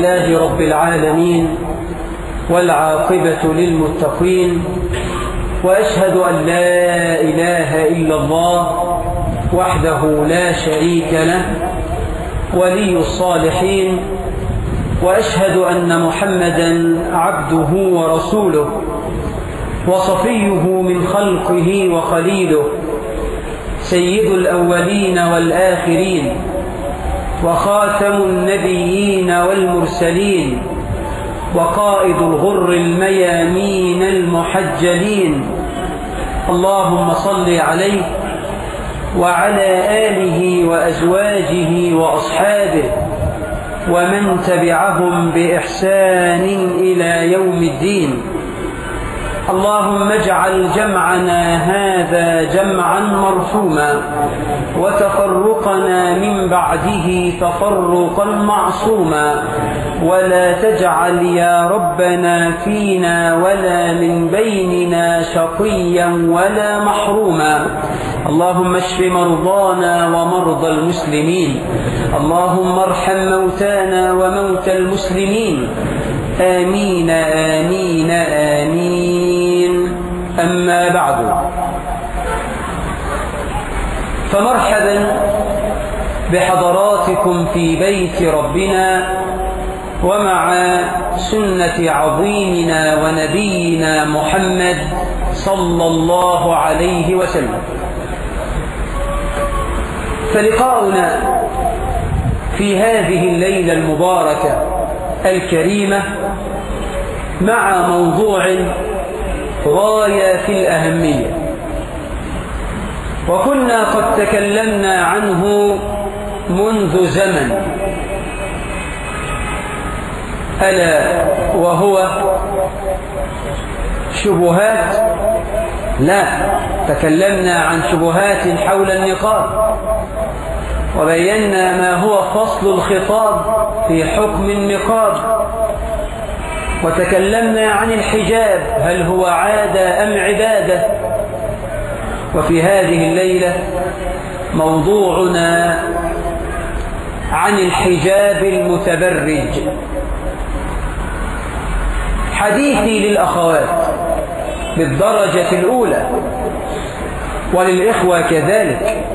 لله رب العالمين والعاقبة للمتقين وأشهد أن لا إله إلا الله وحده لا شريك له ولي الصالحين وأشهد أن محمدا عبده ورسوله وصفيه من خلقه وخليله سيد الأولين والآخرين وخاتم النبيين والمرسلين وقائد الغر الميامين المحجلين اللهم صل عليه وعلى آله وأزواجه وأصحابه ومن تبعهم بإحسان إلى يوم الدين اللهم اجعل جمعنا هذا جمعا مرحوما وتفرقنا من بعده تفرقا معصوما ولا تجعل يا ربنا فينا ولا من بيننا شقيا ولا محروما اللهم اشف مرضانا ومرضى المسلمين اللهم ارحم موتانا وموتى المسلمين آمين آمين آمين أما بعد فمرحبا بحضراتكم في بيت ربنا ومع سنة عظيمنا ونبينا محمد صلى الله عليه وسلم فلقاؤنا في هذه الليلة المباركة الكريمة مع موضوع غاية في الأهمية وكنا قد تكلمنا عنه منذ زمن ألا وهو شبهات لا تكلمنا عن شبهات حول النقاب وبينا ما هو فصل الخطاب في حكم النقاب وتكلمنا عن الحجاب هل هو عادة أم عبادة وفي هذه الليلة موضوعنا عن الحجاب المتبرج حديثي للأخوات بالدرجة الأولى وللإخوة كذلك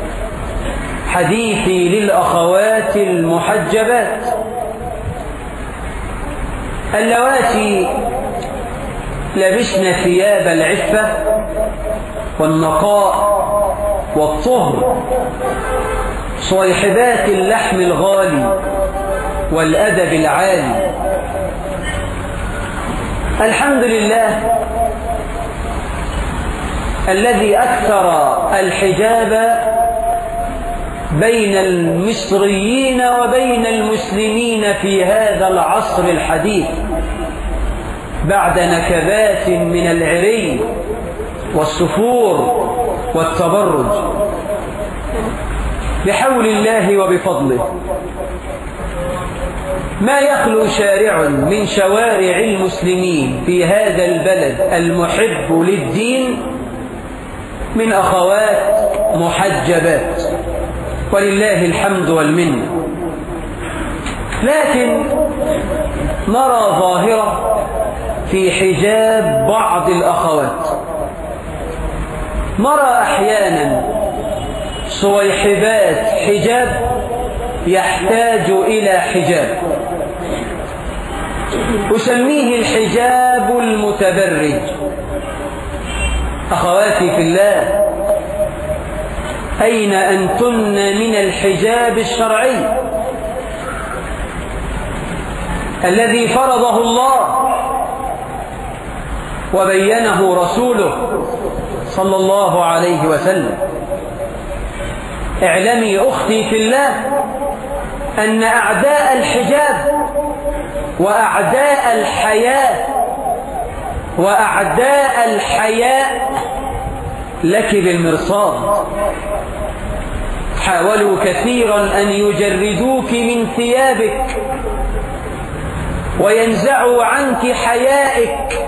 حديثي للأخوات المحجبات اللواتي لبسن ثياب العفة والنقاء والطهر صيحبات اللحم الغالي والأدب العالي الحمد لله الذي أكثر الحجاب بين المصريين وبين المسلمين في هذا العصر الحديث بعد نكبات من العري والسفور والتبرج بحول الله وبفضله ما يخلو شارع من شوارع المسلمين في هذا البلد المحب للدين من أخوات محجبات ولله الحمد والمنه لكن نرى ظاهرة في حجاب بعض الأخوات نرى أحيانا صويحبات حجاب يحتاج إلى حجاب أسميه الحجاب المتبرج أخواتي في الله أين أنتن من الحجاب الشرعي الذي فرضه الله وبينه رسوله صلى الله عليه وسلم اعلمي أختي في الله أن أعداء الحجاب وأعداء الحياة وأعداء الحياء لك بالمرصاد حاولوا كثيرا أن يجردوك من ثيابك وينزعوا عنك حيائك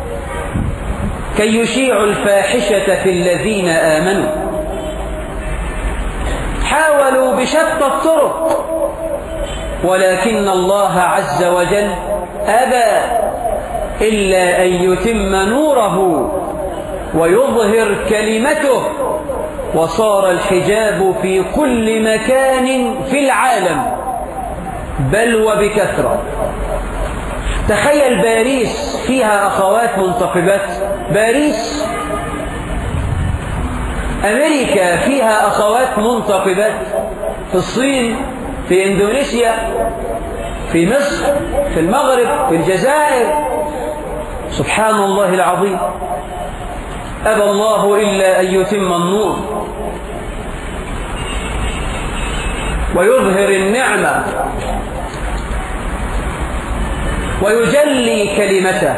كي يشيعوا الفاحشة في الذين آمنوا حاولوا بشتى الطرق ولكن الله عز وجل أبى إلا أن يتم نوره ويظهر كلمته وصار الحجاب في كل مكان في العالم بل وبكثرة تخيل باريس فيها أخوات منتقبات باريس أمريكا فيها أخوات منتقبات في الصين في إندونيسيا في مصر في المغرب في الجزائر سبحان الله العظيم أبى الله إلا أن يتم النور ويظهر النعمة ويجلي كلمته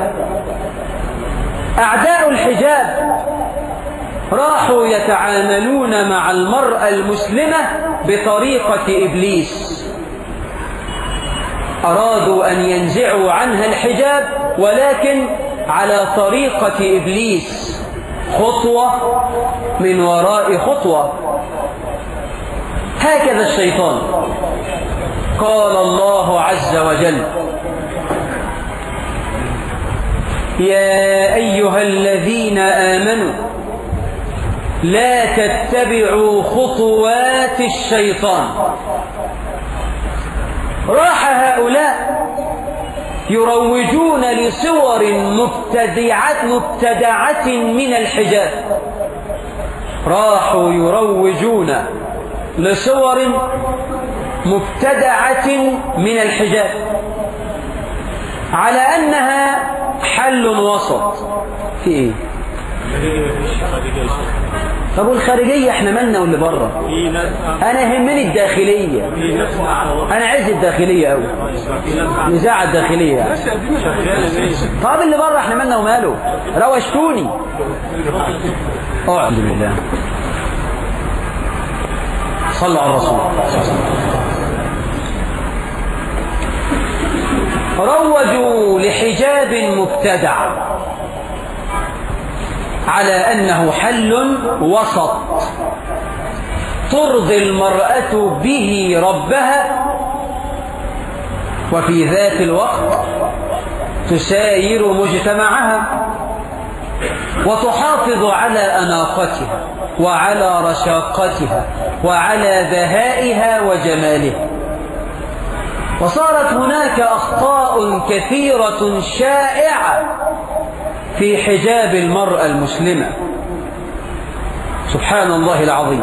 أعداء الحجاب راحوا يتعاملون مع المرأة المسلمة بطريقة إبليس أرادوا أن ينزعوا عنها الحجاب ولكن على طريقة إبليس خطوة من وراء خطوة هكذا الشيطان قال الله عز وجل يا أيها الذين آمنوا لا تتبعوا خطوات الشيطان راح هؤلاء يروجون لصور مبتدعة, مبتدعة من الحجاب راحوا يروجون لصور مبتدعة من الحجاب على أنها حل وسط في إيه طب والخارجية احنا مالنا واللي بره انا يهمني الداخلية انا عايز الداخلية قوي نزاع الداخلية طب اللي بره احنا مالنا وماله روشتوني اعوذ بالله صلوا على الرسول روجوا لحجاب مبتدع على أنه حل وسط ترضي المرأة به ربها وفي ذات الوقت تساير مجتمعها وتحافظ على أناقتها وعلى رشاقتها وعلى بهائها وجمالها وصارت هناك أخطاء كثيرة شائعة في حجاب المرأة المسلمة سبحان الله العظيم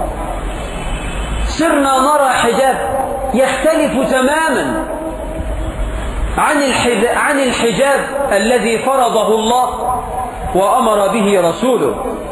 صرنا نرى حجاب يختلف تماما عن عن الحجاب الذي فرضه الله وأمر به رسوله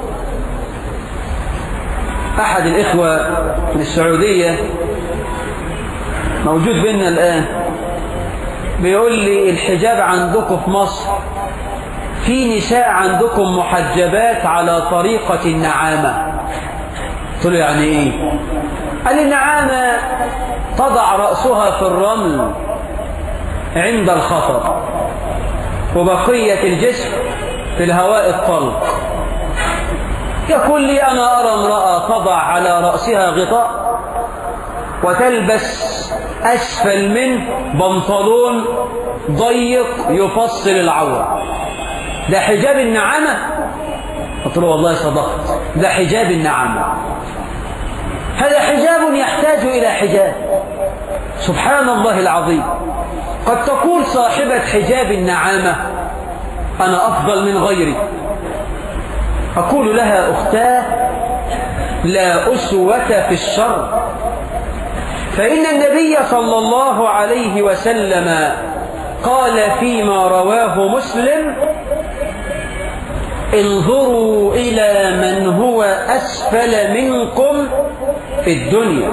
أحد الإخوة من السعودية موجود بيننا الآن بيقول لي الحجاب عندكم في مصر في نساء عندكم محجبات على طريقة النعامة قلت له يعني ايه قال النعامة تضع رأسها في الرمل عند الخطر وبقية الجسم في الهواء الطلق يقول لي أنا أرى امرأة تضع على رأسها غطاء وتلبس أسفل منه بنطلون ضيق يفصل العورة ده حجاب النعامة قلت له والله صدقت ده حجاب النعامة هذا حجاب يحتاج إلى حجاب سبحان الله العظيم قد تقول صاحبة حجاب النعامة أنا أفضل من غيري أقول لها أختاه لا أسوة في الشر فإن النبي صلى الله عليه وسلم قال فيما رواه مسلم انظروا إلى من هو أسفل منكم في الدنيا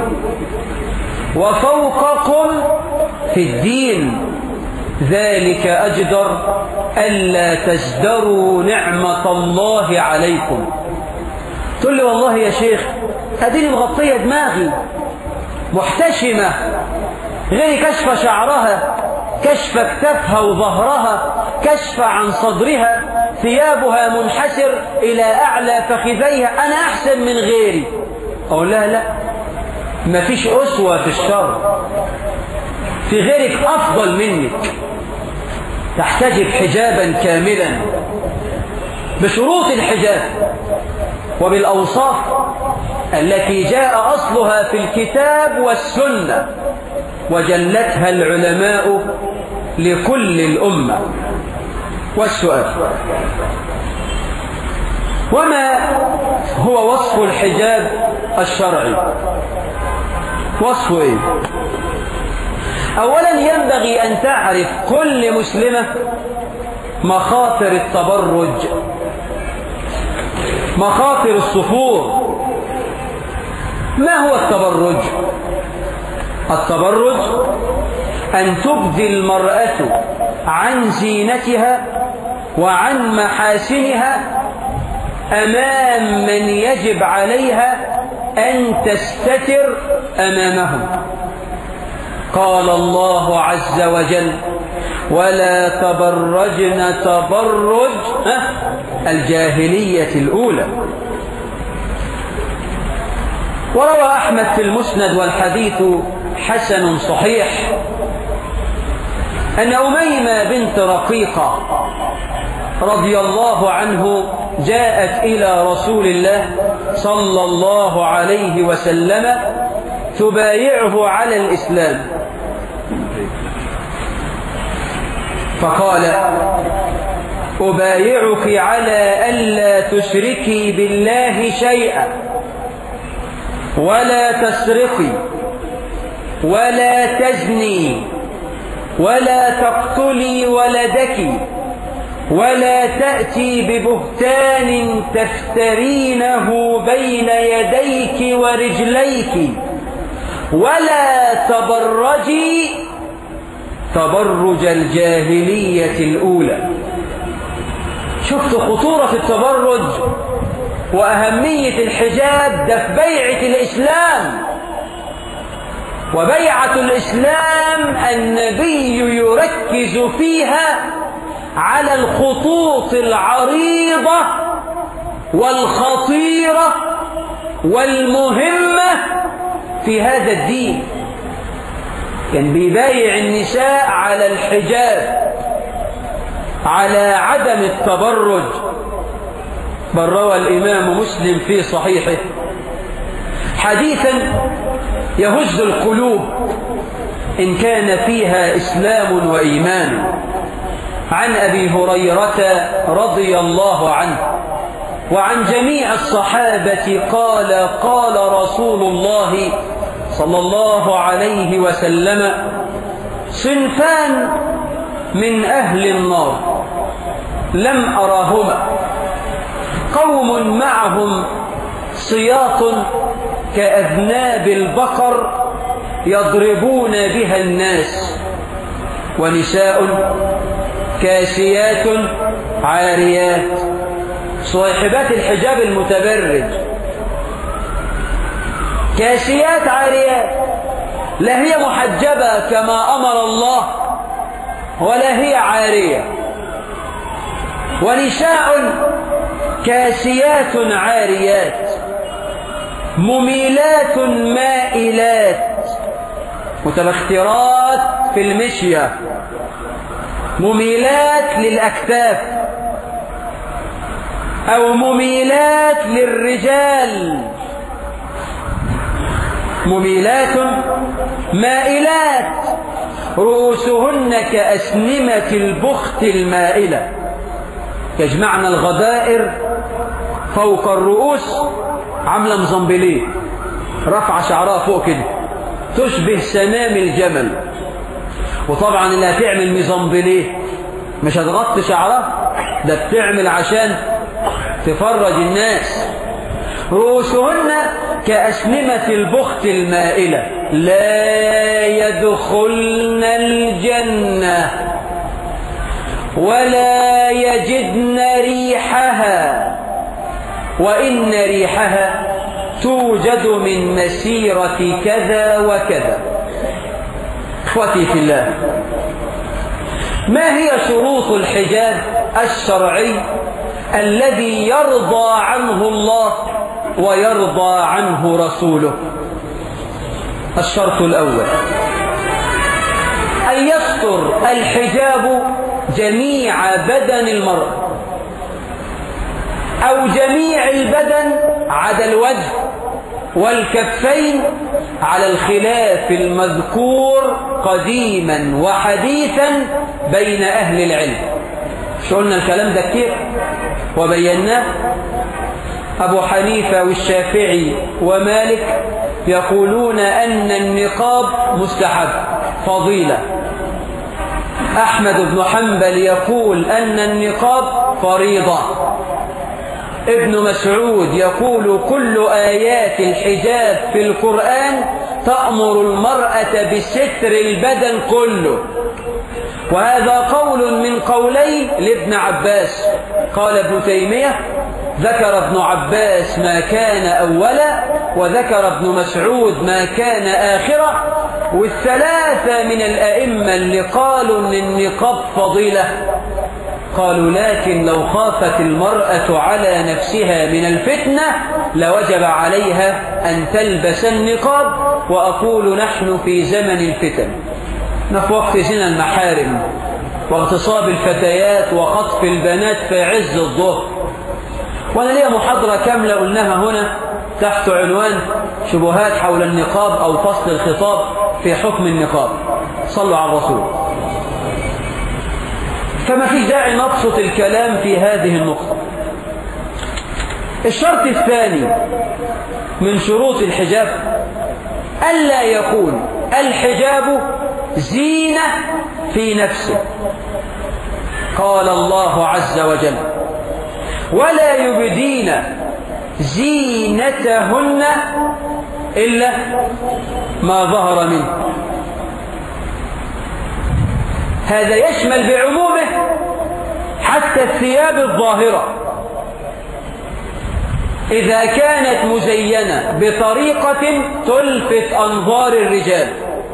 وفوقكم في الدين ذلك أجدر ألا تزدروا نعمة الله عليكم تقول لي والله يا شيخ أديني مغطية دماغي محتشمة غير كشف شعرها كشف اكتفها وظهرها كشف عن صدرها ثيابها منحسر إلى أعلى فخذيها أنا أحسن من غيري أقول لها لا ما فيش أسوة في الشر في غيرك أفضل منك تحتجب حجابا كاملا بشروط الحجاب وبالأوصاف التي جاء أصلها في الكتاب والسنة وجلتها العلماء لكل الأمة والسؤال وما هو وصف الحجاب الشرعي وصفه ايه اولا ينبغي ان تعرف كل مسلمة مخاطر التبرج مخاطر الصفور ما هو التبرج التبرج أن تبدي المرأة عن زينتها وعن محاسنها أمام من يجب عليها أن تستتر أمامهم قال الله عز وجل ولا تبرجن تبرج الجاهلية الأولى وروى أحمد في المسند والحديث حسن صحيح أن أميمة بنت رقيقة رضي الله عنه جاءت إلى رسول الله صلى الله عليه وسلم تبايعه على الإسلام فقال أبايعك على ألا تشركي بالله شيئا ولا تسرقي ولا تزني ولا تقتلي ولدك ولا تأتي ببهتان تفترينه بين يديك ورجليك ولا تبرجي تبرج الجاهلية الأولى شفت خطورة التبرج وأهمية الحجاب ده في بيعة الإسلام وبيعة الإسلام النبي يركز فيها على الخطوط العريضة والخطيرة والمهمة في هذا الدين كان بيبايع النساء على الحجاب على عدم التبرج بل روى الإمام مسلم في صحيحه حديثا يهز القلوب إن كان فيها إسلام وإيمان عن أبي هريرة رضي الله عنه وعن جميع الصحابة قال قال رسول الله صلى الله عليه وسلم صنفان من أهل النار لم أراهما قوم معهم صياط كأذناب البقر يضربون بها الناس ونساء كاسيات عاريات صاحبات الحجاب المتبرج كاسيات عاريات لا هي محجبة كما أمر الله ولا هي عارية ونساء كاسيات عاريات مميلات مائلات متبخترات في المشية مميلات للأكتاف أو مميلات للرجال مميلات مائلات رؤوسهن كأسنمة البخت المائلة يجمعن الغدائر فوق الرؤوس عاملة مزنبليه رفع شعرها فوق كده تشبه سنام الجمل وطبعا اللي هتعمل مزنبليه مش هتغطي شعرها ده بتعمل عشان تفرج الناس رؤوسهن كأسنمة البخت المائلة لا يدخلن الجنة ولا يجدن ريحها وإن ريحها توجد من مسيرة كذا وكذا اخوتي في الله ما هي شروط الحجاب الشرعي الذي يرضى عنه الله ويرضى عنه رسوله الشرط الأول أن يستر الحجاب جميع بدن المرأة أو جميع البدن عدا الوجه والكفين على الخلاف المذكور قديما وحديثا بين أهل العلم شو قلنا الكلام ده كتير وبيناه أبو حنيفة والشافعي ومالك يقولون أن النقاب مستحب فضيلة أحمد بن حنبل يقول أن النقاب فريضة ابن مسعود يقول كل آيات الحجاب في القرآن تأمر المرأة بستر البدن كله وهذا قول من قولي لابن عباس قال ابن تيمية ذكر ابن عباس ما كان أولا وذكر ابن مسعود ما كان آخرا والثلاثة من الأئمة اللي قالوا أن النقاب فضيلة قالوا لكن لو خافت المرأة على نفسها من الفتنة لوجب عليها أن تلبس النقاب وأقول نحن في زمن الفتن في وقت زنا المحارم واغتصاب الفتيات وخطف البنات في عز الظهر وانا ليا محاضرة كاملة قلناها هنا تحت عنوان شبهات حول النقاب أو فصل الخطاب في حكم النقاب صلوا على الرسول فما فيش داعي نبسط الكلام في هذه النقطة الشرط الثاني من شروط الحجاب ألا يكون الحجاب زينة في نفسه قال الله عز وجل ولا يبدين زينتهن إلا ما ظهر منه هذا يشمل بعمومه حتى الثياب الظاهرة إذا كانت مزينة بطريقة تلفت أنظار الرجال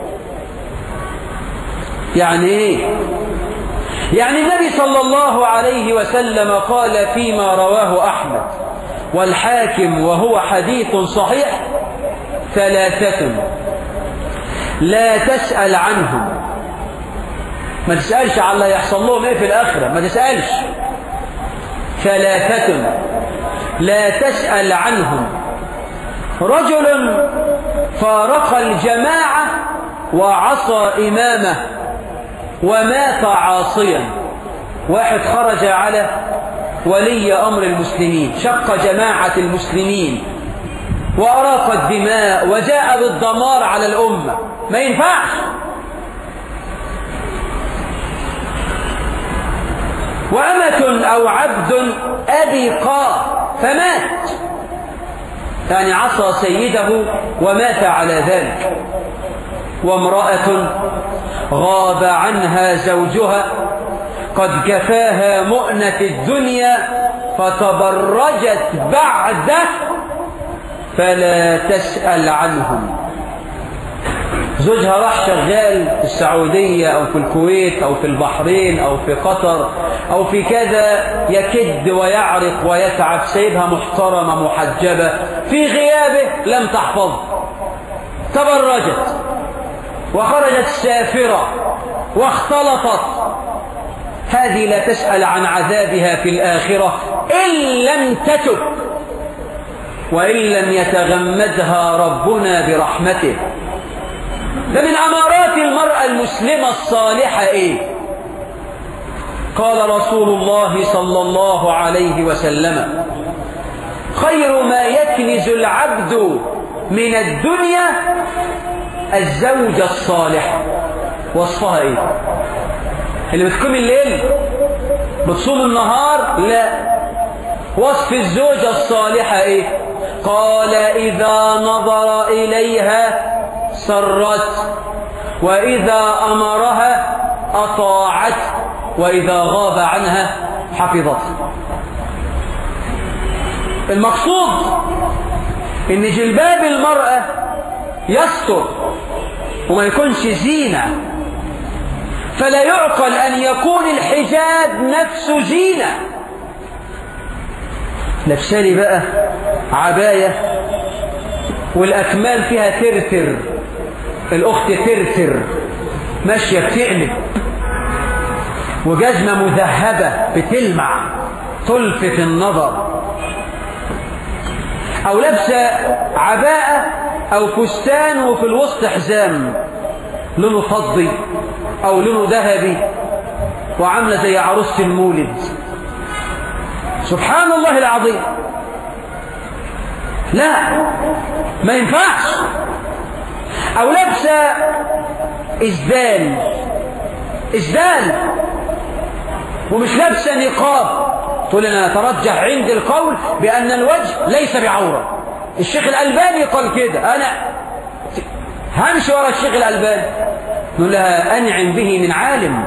يعني إيه؟ يعني النبي صلى الله عليه وسلم قال فيما رواه أحمد والحاكم وهو حديث صحيح ثلاثة لا تسأل عنهم ما تسألش على الله يحصل لهم ايه في الآخرة ما تسألش ثلاثة لا تسأل عنهم رجل فارق الجماعة وعصى إمامه ومات عاصيا واحد خرج على ولي أمر المسلمين شق جماعة المسلمين وأراق الدماء وجاء بالدمار على الأمة ما ينفعش وأمة أو عبد أبقى فمات يعني عصى سيده ومات على ذلك وامرأة غاب عنها زوجها قد كفاها مؤنة الدنيا فتبرجت بعده فلا تسأل عنهم زوجها راح شغال في السعودية أو في الكويت أو في البحرين أو في قطر أو في كذا يكد ويعرق ويتعب سيبها محترمة محجبة في غيابه لم تحفظ تبرجت وخرجت سافرة واختلطت هذه لا تسأل عن عذابها في الآخرة إن لم تتب وإن لم يتغمدها ربنا برحمته ده من أمارات المرأة المسلمة الصالحة إيه قال رسول الله صلى الله عليه وسلم خير ما يكنز العبد من الدنيا الزوجة الصالحة وصفها ايه اللي بتقوم الليل بتصوم النهار لا وصف الزوجة الصالحة ايه قال إذا نظر إليها سرت وإذا أمرها أطاعت وإذا غاب عنها حفظت المقصود إن جلباب المرأة يستر وما يكونش زينة فلا يعقل أن يكون الحجاب نفسه زينة لبسالي بقى عباية والأكمال فيها ترتر الأخت ترتر ماشية بتقلب وجزمة مذهبة بتلمع تلفت النظر أو لابسة عباءة أو فستان وفي الوسط حزام لونه فضي أو لونه ذهبي وعاملة زي عروسة المولد سبحان الله العظيم لا ما ينفعش أو لابسة إسدال إسدال ومش لابسة نقاب تقول أنا أترجح عند القول بأن الوجه ليس بعورة الشيخ الألباني قال كده أنا همشي ورا الشيخ الألباني نقول لها أنعم به من عالم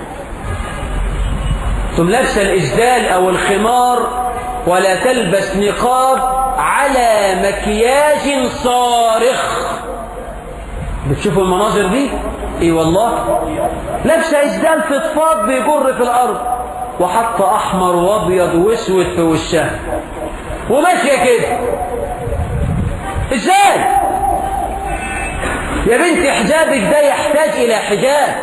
ثم لابسة الإسدال أو الخمار ولا تلبس نقاب على مكياج صارخ بتشوفوا المناظر دي اي والله لابسه اسدال فضفاض بيجر في الارض وحط احمر وابيض واسود في وشها وماشيه كده ازاي يا بنت حجابك ده يحتاج الى حجاب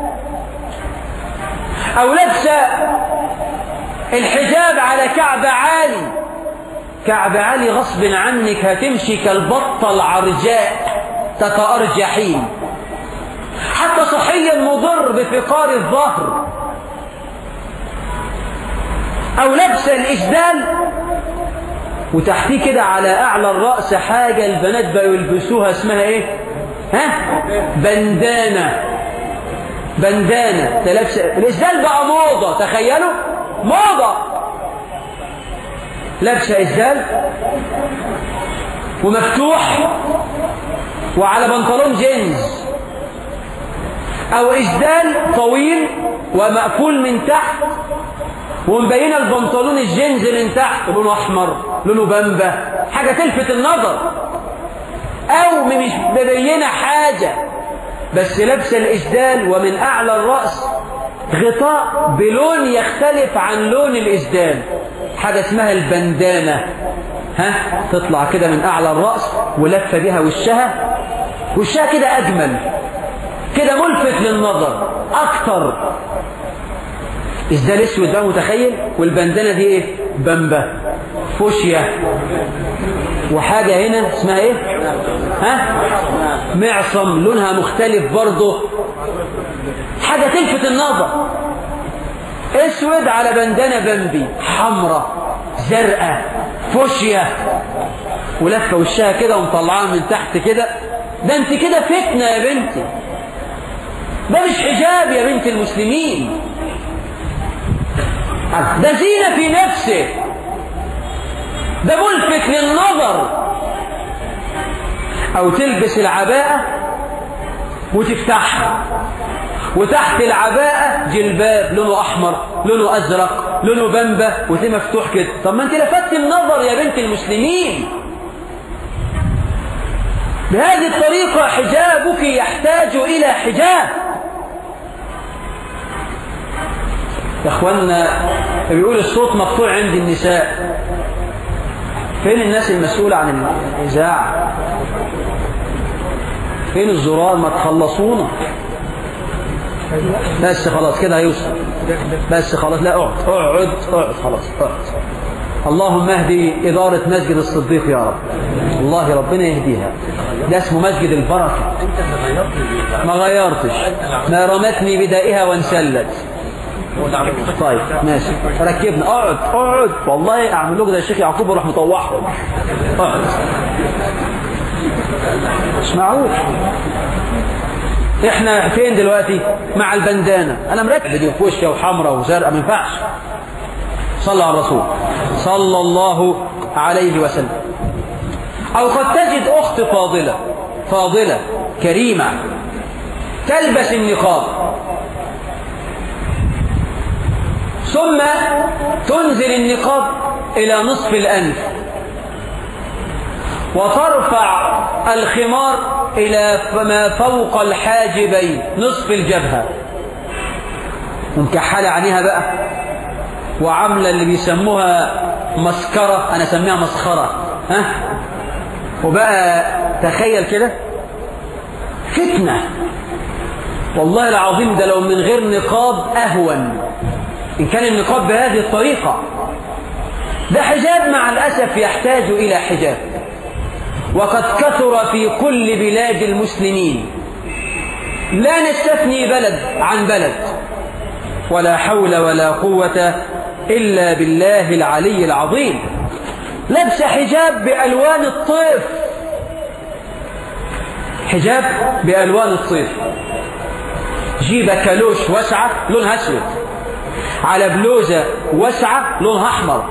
او لابسه الحجاب على كعب عالي كعب عالي غصب عنك هتمشي كالبطه العرجاء تتأرجحين حتى صحيا مضر بفقار الظهر أو لبس الإسدال وتحتيه كده على أعلى الرأس حاجة البنات بقوا يلبسوها اسمها إيه؟ ها؟ بندانة بندانة تلبس الإسدال بقى موضة تخيلوا موضة لابسة إسدال ومفتوح وعلى بنطلون جينز او اسدال طويل ومقفول من تحت ومبينه البنطلون الجينز من تحت لونه احمر لونه بامبا حاجه تلفت النظر او مش مبينه حاجه بس لابسه الاسدال ومن اعلى الراس غطاء بلون يختلف عن لون الاسدال حاجه اسمها البندانه ها تطلع كده من اعلى الراس ولفه بها وشها وشها كده أجمل كده ملفت للنظر أكتر إزدال اسود بقى متخيل والبندانة دي إيه بمبة فوشيا وحاجة هنا اسمها إيه ها معصم لونها مختلف برضه حاجة تلفت النظر اسود على بندانة بمبي حمرة زرقاء فوشيا ولفة وشها كده ومطلعاها من تحت كده ده انت كده فتنة يا بنتي ده مش حجاب يا بنت المسلمين ده زينة في نفسه ده ملفت للنظر او تلبس العباءة وتفتحها وتحت العباءة جلباب لونه احمر لونه ازرق لونه بمبة وتلاقيه مفتوح كده طب ما انت لفتت النظر يا بنت المسلمين بهذه الطريقة حجابك يحتاج إلى حجاب يا اخوانا بيقول الصوت مقطوع عند النساء فين الناس المسؤولة عن الإذاعة فين الزرار ما تخلصونا بس خلاص كده هيوصل بس خلاص لا اقعد اقعد اقعد خلاص اقعد اللهم اهدي إدارة مسجد الصديق يا رب الله ربنا يهديها ده اسمه مسجد البركة ما غيرتش ما رمتني بدائها وانسلت طيب ماشي ركبنا اقعد اقعد والله اعمل لكم زي الشيخ يعقوب وراح مطوعهم اقعد مش معقول احنا فين دلوقتي مع البندانة انا مركب دي وفوشيا وحمراء وزرقاء ما ينفعش صلى على الرسول صلى الله عليه وسلم أو قد تجد أخت فاضلة فاضلة كريمة تلبس النقاب ثم تنزل النقاب إلى نصف الأنف وترفع الخمار إلى ما فوق الحاجبين نصف الجبهة ومكحلة عنيها بقى وعاملة اللي بيسموها مسكرة أنا سميها مسخرة ها وبقى تخيل كده فتنة والله العظيم ده لو من غير نقاب أهون إن كان النقاب بهذه الطريقة ده حجاب مع الأسف يحتاج إلى حجاب وقد كثر في كل بلاد المسلمين لا نستثني بلد عن بلد ولا حول ولا قوة إلا بالله العلي العظيم لبس حجاب بألوان الطيف حجاب بألوان الطيف جيبة كالوش واسعة لونها أسود على بلوزة واسعة لونها أحمر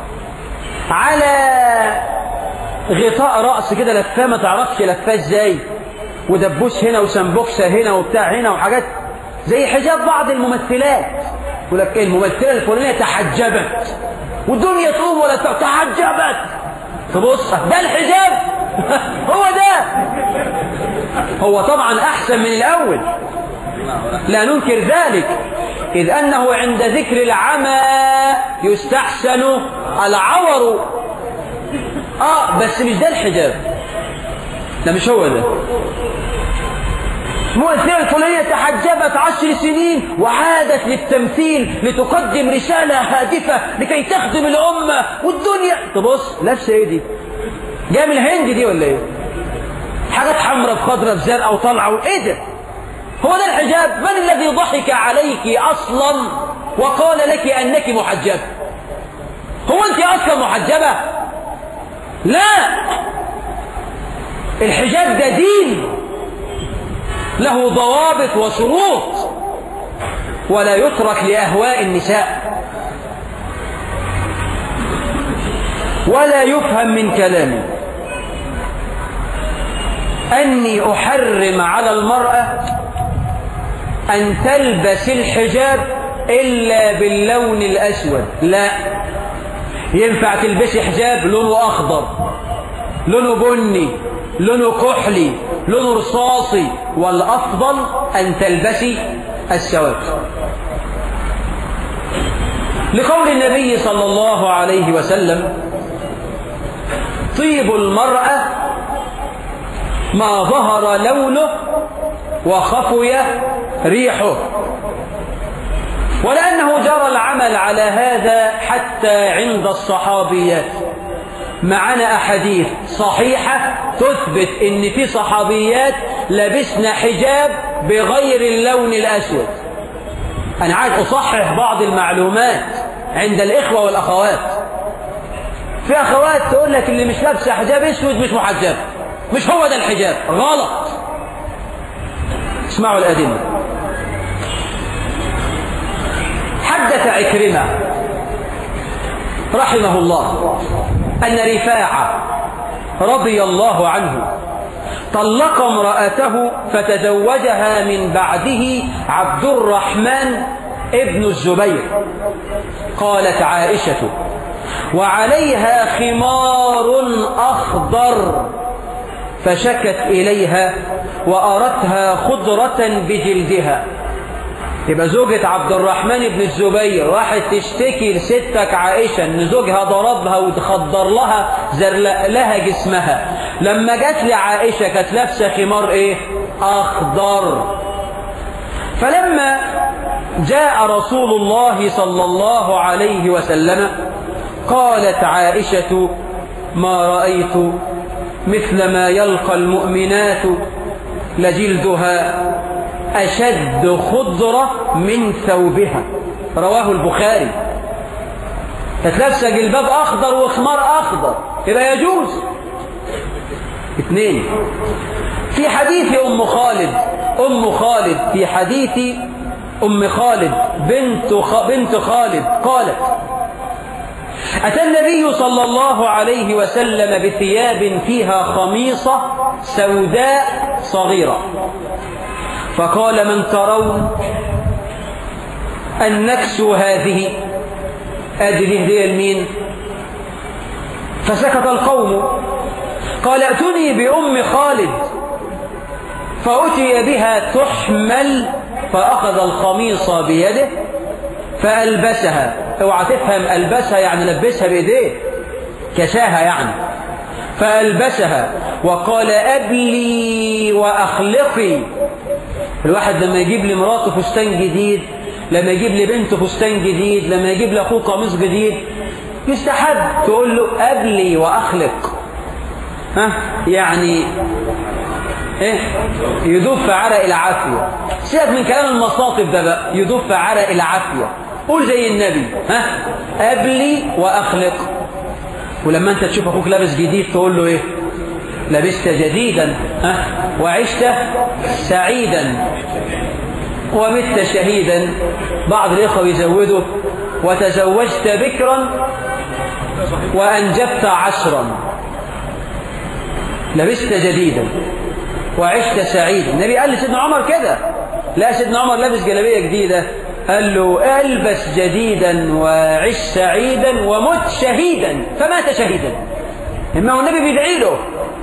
على غطاء رأس كده لفاه ما تعرفش لفاه ازاي ودبوس هنا وسنبوكسة هنا وبتاع هنا وحاجات زي حجاب بعض الممثلات يقول لك ايه الممثلة الفلانية تحجبت والدنيا تقوم ولا تحجبت تبص ده الحجاب هو ده هو طبعا أحسن من الأول لا ننكر ذلك إذ أنه عند ذكر العمى يستحسن العور آه بس مش ده الحجاب ده مش هو ده مؤثرة الفلانية تحجبت عشر سنين وعادت للتمثيل لتقدم رسالة هادفة لكي تخدم الأمة والدنيا تبص لابسة ايه دي جاية من الهند دي ولا ايه حاجات حمراء في خضراء في زرقاء وطلعة ايه ده هو ده الحجاب من الذي ضحك عليك أصلا وقال لك أنك محجبة هو أنت أصلا محجبة لا الحجاب ده دين له ضوابط وشروط ولا يترك لأهواء النساء ولا يفهم من كلامي أني أحرم على المرأة أن تلبس الحجاب إلا باللون الأسود لا ينفع تلبسي حجاب لونه أخضر لونه بني لونه كحلي لونه رصاصي والأفضل أن تلبسي السواد لقول النبي صلى الله عليه وسلم طيب المرأة ما ظهر لونه وخفي ريحه ولأنه جرى العمل على هذا حتى عند الصحابيات معنا أحاديث صحيحة تثبت ان في صحابيات لبسنا حجاب بغير اللون الأسود أنا عايز أصحح بعض المعلومات عند الإخوة والأخوات في أخوات تقول لك اللي مش لابسه حجاب أسود مش محجب مش هو ده الحجاب غلط اسمعوا الأدلة حدث عكرمة رحمه الله أن رفاعة رضي الله عنه طلق امرأته فتزوجها من بعده عبد الرحمن ابن الزبير قالت عائشة وعليها خمار أخضر فشكت إليها وأرتها خضرة بجلدها يبقى زوجة عبد الرحمن بن الزبير راحت تشتكي لستك عائشة ان زوجها ضربها وتخدر لها زرلق لها جسمها لما جت لعائشة كانت لابسة خمار ايه اخضر فلما جاء رسول الله صلى الله عليه وسلم قالت عائشة ما رأيت مثل ما يلقى المؤمنات لجلدها أشد خضرة من ثوبها رواه البخاري تتلبس جلباب أخضر وخمار أخضر يبقى يجوز اثنين في حديث أم خالد أم خالد في حديث أم خالد بنت, خ... بنت خالد قالت أتى النبي صلى الله عليه وسلم بثياب فيها خميصة سوداء صغيرة فقال من ترون أن نكسو هذه أدري هدية المين فسكت القوم قال ائتني بأم خالد فأتي بها تحمل فأخذ القميص بيده فألبسها اوعى تفهم ألبسها يعني لبسها بإيديه كساها يعني فألبسها وقال أبلي وأخلقي الواحد لما يجيب لمراته فستان جديد لما يجيب لبنته فستان جديد لما يجيب لاخوه قميص جديد يستحب تقول له أبلي وأخلق ها يعني ايه يدوب في عرق العافية سيبك من كلام المصاطب ده بقى يدوب في عرق العافية قول زي النبي ها أبلي وأخلق ولما انت تشوف اخوك لابس جديد تقول له ايه لبست جديدا ها وعشت سعيدا ومت شهيدا بعض الإخوة يزودوا وتزوجت بكرا وأنجبت عشرا لبست جديدا وعشت سعيدا النبي قال لسيدنا عمر كده لا سيدنا عمر لابس جلابية جديدة قال له البس جديدا وعش سعيدا ومت شهيدا فمات شهيدا إما هو النبي بيدعي له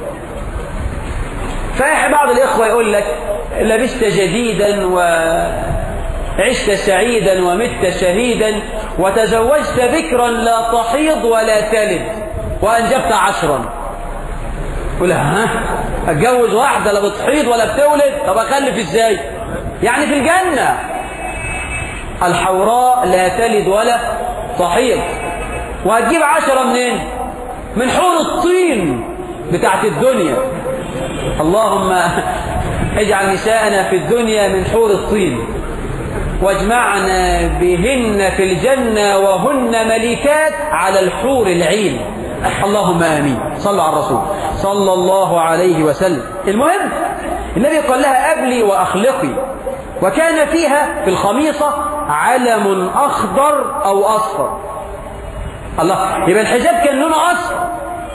فإح بعض الإخوة يقول لك لبست جديدا وعشت سعيدا ومت شهيدا وتزوجت بكرا لا تحيض ولا تلد وأنجبت عشرا يقول ها اتجوز واحدة لا بتحيض ولا بتولد طب أخلف ازاي يعني في الجنة الحوراء لا تلد ولا تحيض وهتجيب عشرة منين من حور الطين بتاعت الدنيا اللهم اجعل نساءنا في الدنيا من حور الطين واجمعنا بهن في الجنة وهن ملكات على الحور العين اللهم آمين صلوا على الرسول صلى الله عليه وسلم المهم النبي قال لها أبلي وأخلقي وكان فيها في الخميصة علم أخضر أو أصفر الله يبقى الحجاب كان لونه أصفر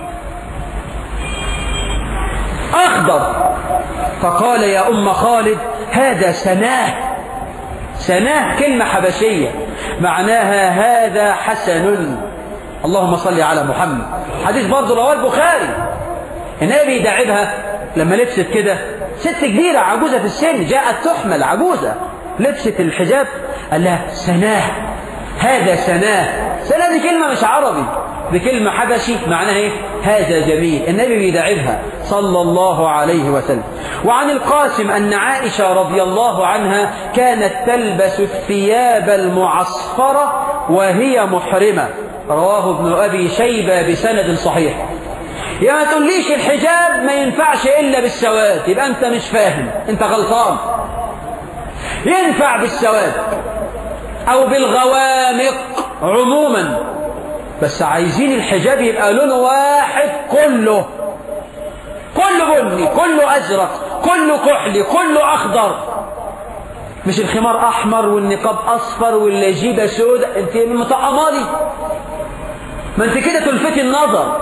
أخضر فقال يا أم خالد هذا سناه سناه كلمة حبشية معناها هذا حسن اللهم صل على محمد حديث برضه رواه البخاري النبي يدعبها لما لبست كده ست كبيرة عجوزة في السن جاءت تحمل عجوزة لبست الحجاب قال لها سناه هذا سناه سناه دي كلمة مش عربي دي كلمة حبشي معناها ايه هذا جميل النبي بيدعبها صلى الله عليه وسلم وعن القاسم أن عائشة رضي الله عنها كانت تلبس الثياب المعصفرة وهي محرمة رواه ابن أبي شيبة بسند صحيح يا ما تقوليش الحجاب ما ينفعش إلا بالسواد يبقى أنت مش فاهم أنت غلطان ينفع بالسواد أو بالغوامق عموما بس عايزين الحجاب يبقى لونه واحد كله كله بني كله أزرق كله كحلي كله أخضر مش الخمار أحمر والنقاب أصفر والجيبة سود أنت مطقمالي ما أنت كده تلفتي النظر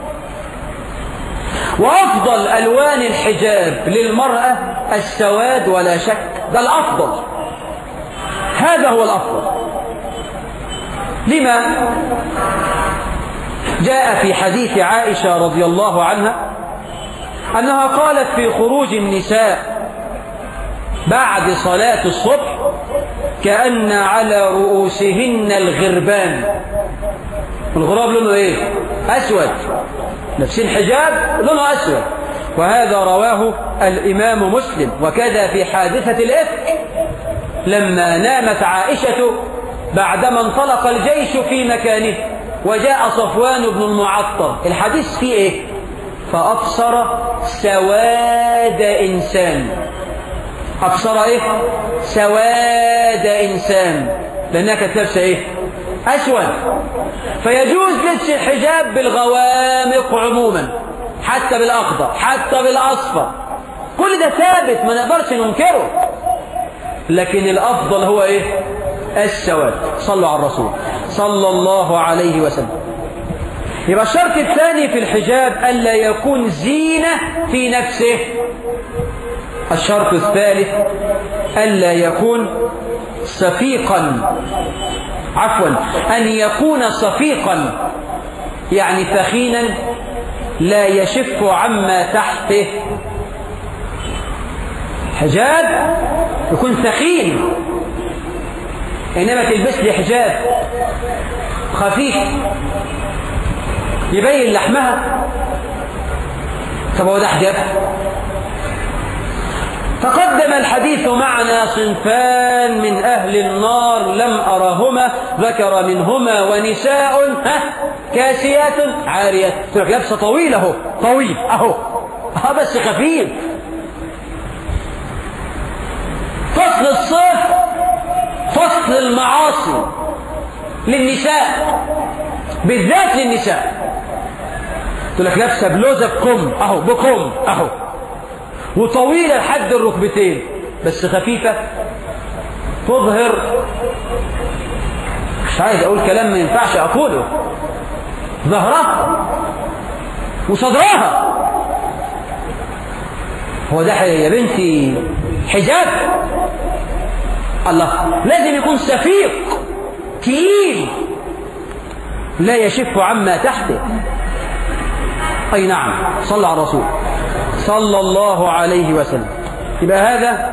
وأفضل ألوان الحجاب للمرأة السواد ولا شك ده الأفضل هذا هو الأفضل لما جاء في حديث عائشة رضي الله عنها أنها قالت في خروج النساء بعد صلاة الصبح كأن على رؤوسهن الغربان الغراب لونه ايه أسود لابسين حجاب لونه أسود وهذا رواه الإمام مسلم وكذا في حادثة الإفك لما نامت عائشة بعدما انطلق الجيش في مكانه وجاء صفوان بن المعطر الحديث فيه ايه فأبصر سواد إنسان أبصر إيه سواد إنسان لأنها كانت لابسة إيه أسود فيجوز لبس الحجاب بالغوامق عموما حتى بالأخضر حتى بالأصفر كل ده ثابت ما نقدرش ننكره لكن الأفضل هو إيه السواد صلوا على الرسول صلى الله عليه وسلم يبقى الشرط الثاني في الحجاب ألا يكون زينة في نفسه الشرط الثالث ألا يكون صفيقا عفوا أن يكون صفيقا يعني ثخينا لا يشف عما تحته حجاب يكون ثخين إنما تلبس لي حجاب خفيف يبين لحمها طب هو ده حجاب تقدم الحديث معنا صنفان من أهل النار لم أرهما ذكر منهما ونساء ها كاسيات عاريات تلك لبسة طويلة اهو طويل أهو ها بس خفيف فصل الصيف فصل المعاصي للنساء بالذات للنساء تقول لك لابسه بلوزه بكم اهو بكم اهو وطويله لحد الركبتين بس خفيفه تظهر مش عايز اقول كلام ما ينفعش اقوله ظهرها وصدرها هو ده يا بنتي حجاب الله لازم يكون سفيق تقيل لا يشف عما تحته أي نعم صلى على الرسول صلى الله عليه وسلم يبقى هذا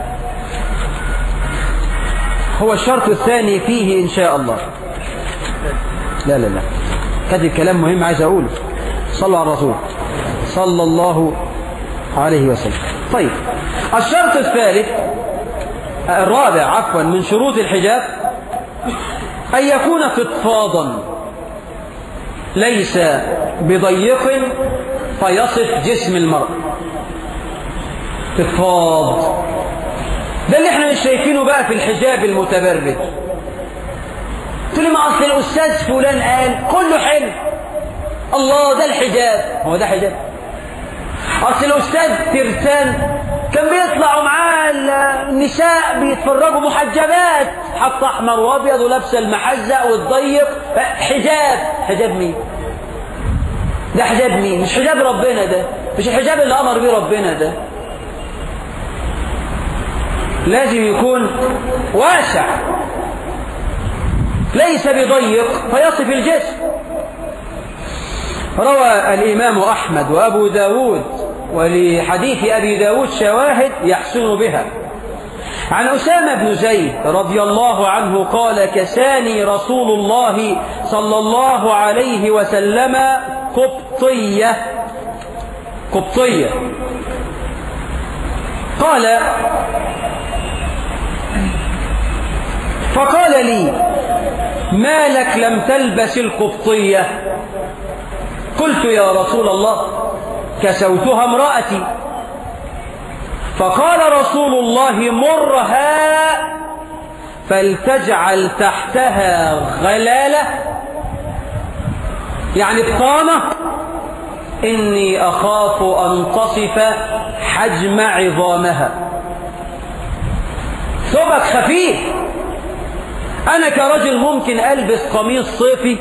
هو الشرط الثاني فيه إن شاء الله لا لا لا كده الكلام مهم عايز أقوله صلى على الرسول صلى الله عليه وسلم طيب الشرط الثالث الرابع عفوا من شروط الحجاب أن يكون فضفاضا ليس بضيق فيصف جسم المرء فضفاض ده اللي احنا مش شايفينه بقى في الحجاب المتبرج تقول لي ما اصل الاستاذ فلان قال كله حلو الله ده الحجاب هو ده حجاب اصل الاستاذ ترتان كان بيطلعوا معاه النساء بيتفرجوا محجبات حط احمر وابيض ولابسه المحزق والضيق حجاب حجاب مين ده حجاب مين مش حجاب ربنا ده مش الحجاب اللي امر بيه ربنا ده لازم يكون واسع ليس بضيق فيصف الجسم روى الإمام أحمد وأبو داود ولحديث أبي داود شواهد يحسن بها عن أسامة بن زيد رضي الله عنه قال كساني رسول الله صلى الله عليه وسلم قبطية قبطية قال فقال لي ما لك لم تلبس القبطية قلت يا رسول الله كسوتها امرأتي فقال رسول الله مرها فلتجعل تحتها غلالة يعني بطانة إني أخاف أن تصف حجم عظامها ثوبك خفيف أنا كرجل ممكن ألبس قميص صيفي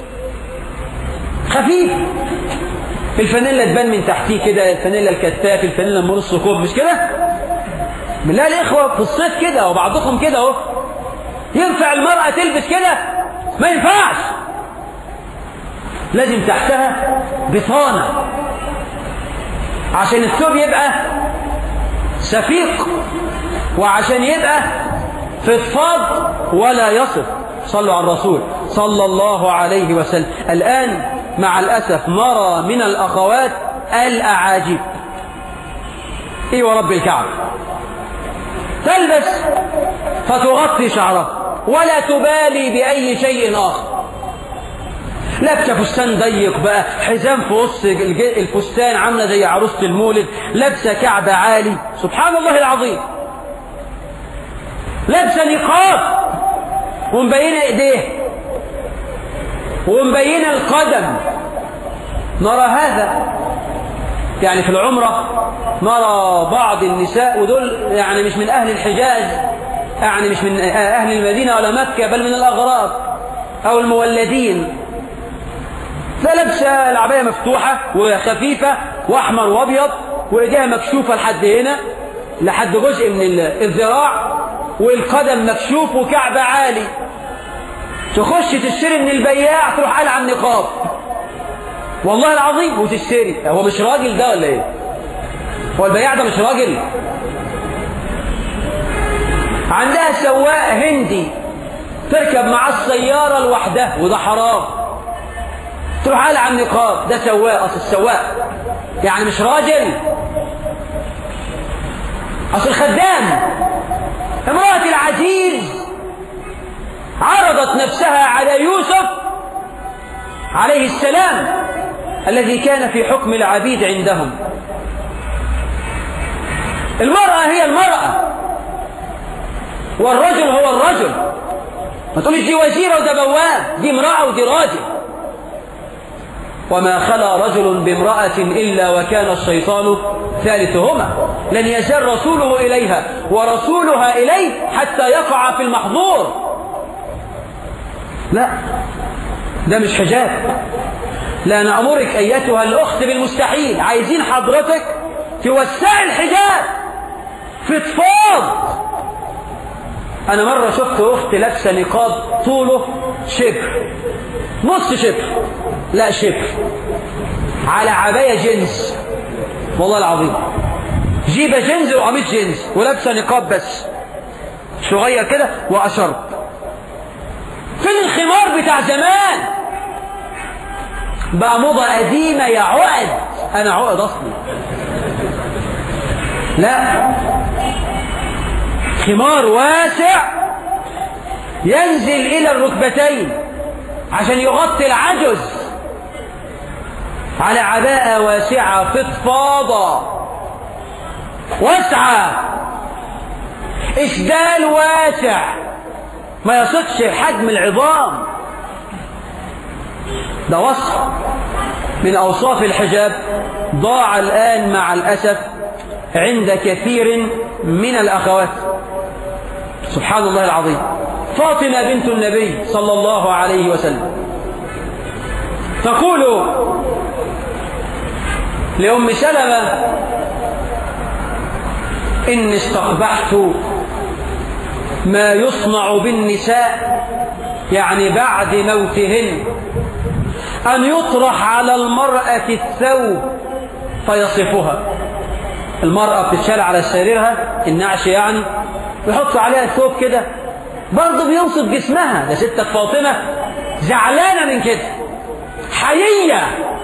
خفيف الفانيلا تبان من تحتيه كده الفانيلا الكتاف الفانيلا من نص كوب مش كده بالله الاخوه في الصيف كده وبعضكم كده اهو ينفع المرأة تلبس كده ما ينفعش لازم تحتها بطانة عشان الثوب يبقى سفيق وعشان يبقى فضفاض ولا يصف صلوا على الرسول صلى الله عليه وسلم الآن مع الأسف نرى من الأخوات الأعاجيب إيه ورب الكعب تلبس فتغطي شعرها ولا تبالي بأي شيء آخر لابسه فستان ضيق بقى حزام في وسط الفستان عامله زي عروسه المولد لابسه كعب عالي سبحان الله العظيم لابسه نقاب ومبينه ايديه ومبينه القدم نرى هذا يعني في العمرة نرى بعض النساء ودول يعني مش من أهل الحجاز يعني مش من أهل المدينة ولا مكة بل من الأغراب أو المولدين فلبسة العباية مفتوحة وخفيفة وأحمر وأبيض وإيديها مكشوفة لحد هنا لحد جزء من الذراع والقدم مكشوف وكعب عالي تخش تشتري من البياع تروح قلع النقاب والله العظيم وتشتري هو مش راجل ده ولا ايه هو البياع ده مش راجل عندها سواق هندي تركب معاه السيارة لوحدها وده حرام تروح قلع النقاب ده سواق اصل السواق يعني مش راجل أصل الخدام امرأة العزيز عرضت نفسها على يوسف عليه السلام الذي كان في حكم العبيد عندهم المرأة هي المرأة والرجل هو الرجل ما تقولش دي وزيرة وده بواب دي امرأة ودي راجل وما خلا رجل بامرأة إلا وكان الشيطان ثالثهما لن يزال رسوله إليها ورسولها إليه حتى يقع في المحظور لا ده مش حجاب لا نأمرك أيتها الأخت بالمستحيل عايزين حضرتك توسعي الحجاب في فضفاض أنا مرة شفت أخت لابسة نقاب طوله شبر نص شبر لا شبر على عباية جنس والله العظيم جيبة جنس وقميص جنس ولابسة نقاب بس صغير كده وأشرب فين الخمار بتاع زمان بقى موضة قديمة يا عقد أنا عقد أصلي لا خمار واسع ينزل إلى الركبتين عشان يغطي العجز على عباءة واسعة فضفاضة واسعة إسدال واسع ما يصدش حجم العظام ده وصف من أوصاف الحجاب ضاع الآن مع الأسف عند كثير من الأخوات سبحان الله العظيم فاطمة بنت النبي صلى الله عليه وسلم تقول لأم سلمة إني استقبحت ما يصنع بالنساء يعني بعد موتهن أن يطرح على المرأة الثوب فيصفها المرأة بتتشال على سريرها النعش يعني ويحط عليها الثوب كده برضه بيوصف جسمها ده ستة فاطمة زعلانة من كده حيية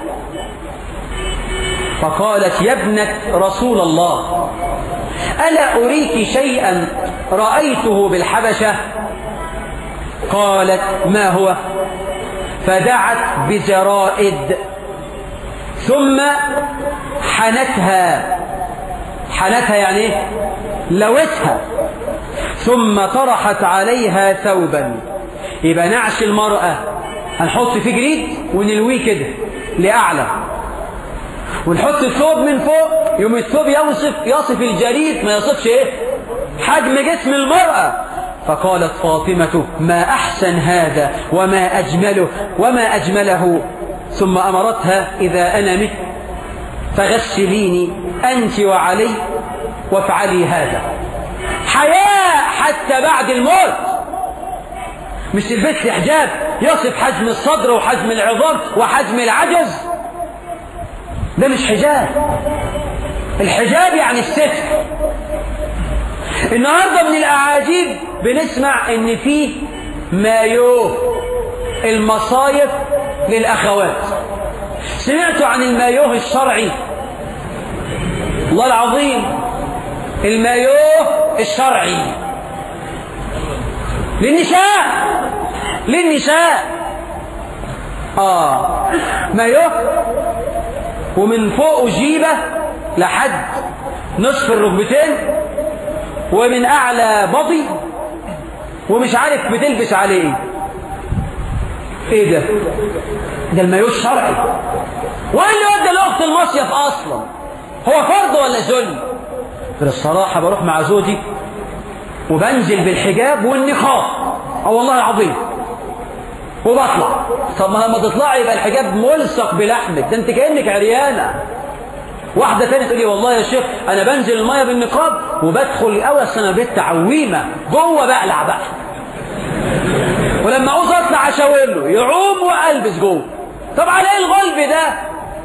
فقالت يا ابنة رسول الله ألا أريك شيئا رأيته بالحبشة قالت ما هو فدعت بجرائد ثم حنتها حنتها يعني ايه لوتها ثم طرحت عليها ثوبا يبقى نعش المرأة هنحط فيه جريد ونلويه كده لأعلى ونحط الثوب من فوق يوم الثوب يوصف يصف الجريد ما يصفش ايه حجم جسم المرأة فقالت فاطمة ما أحسن هذا وما أجمله وما أجمله ثم أمرتها إذا أنا مت فغسليني أنت وعلي وافعلي هذا حياء حتى بعد الموت مش تلبس لي حجاب يصف حجم الصدر وحجم العظام وحجم العجز ده مش حجاب الحجاب يعني الستر النهاردة من الأعاجيب بنسمع ان فيه مايوه المصايف للأخوات سمعتوا عن المايوه الشرعي الله العظيم المايوه الشرعي للنساء للنساء آه مايوه ومن فوق جيبة لحد نصف الركبتين ومن أعلى بطي ومش عارف بتلبس عليه ايه ده ده المايوه الشرعي وايه اللي ودى الاخت المصيف اصلا هو فرض ولا ذل الصراحه بروح مع زوجي وبنزل بالحجاب والنقاب اه والله العظيم وبطلع طب ما لما تطلعي يبقى الحجاب ملصق بلحمك ده انت كانك عريانه واحدة تانية تقول لي والله يا شيخ أنا بنزل المية بالنقاب وبدخل الأول أنا بنت عويمة جوه بقلع بقى ولما عاوز أطلع أشاور له يعوم وألبس جوه طب على إيه الغلب ده؟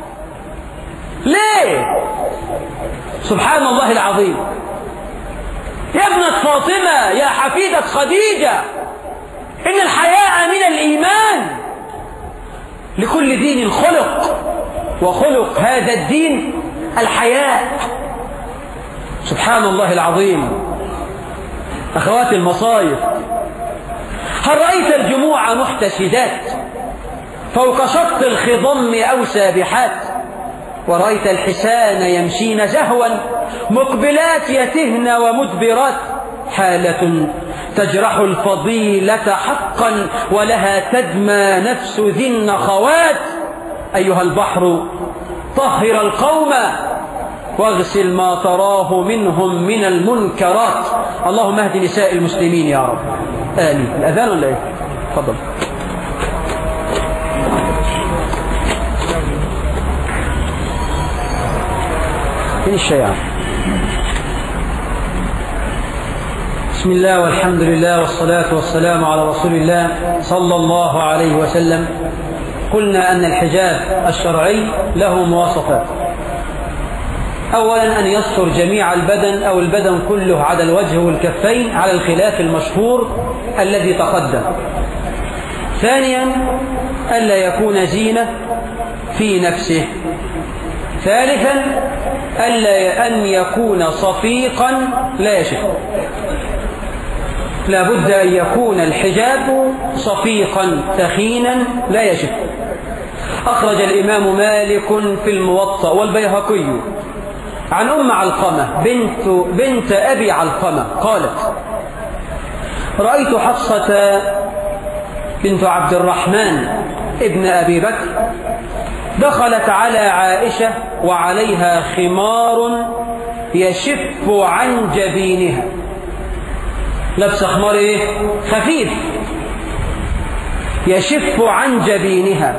ليه؟ سبحان الله العظيم يا ابنة فاطمة يا حفيدة خديجة إن الحياء من الإيمان لكل دين خلق وخلق هذا الدين الحياء سبحان الله العظيم أخواتي المصايف هل رأيت الجموع محتشدات فوق شط الخضم أو سابحات ورأيت الحسان يمشين زهوا مقبلات يتهن ومدبرات حالة تجرح الفضيلة حقا ولها تدمى نفس ذي النخوات أيها البحر طهر القوم واغسل ما تراه منهم من المنكرات اللهم اهد نساء المسلمين يا رب آمين الأذان ولا إيه؟ تفضل فين الشيعة بسم الله والحمد لله والصلاة والسلام على رسول الله صلى الله عليه وسلم قلنا أن الحجاب الشرعي له مواصفات أولا أن يستر جميع البدن أو البدن كله على الوجه والكفين على الخلاف المشهور الذي تقدم ثانيا ألا يكون زينة في نفسه ثالثا ألا أن يكون صفيقا لا يشف لا بد أن يكون الحجاب صفيقا ثخينا لا يشف أخرج الإمام مالك في الموطأ والبيهقي عن أم علقمة بنت, بنت أبي علقمة قالت رأيت حفصة بنت عبد الرحمن ابن أبي بكر دخلت على عائشة وعليها خمار يشف عن جبينها لبس خمار ايه خفيف يشف عن جبينها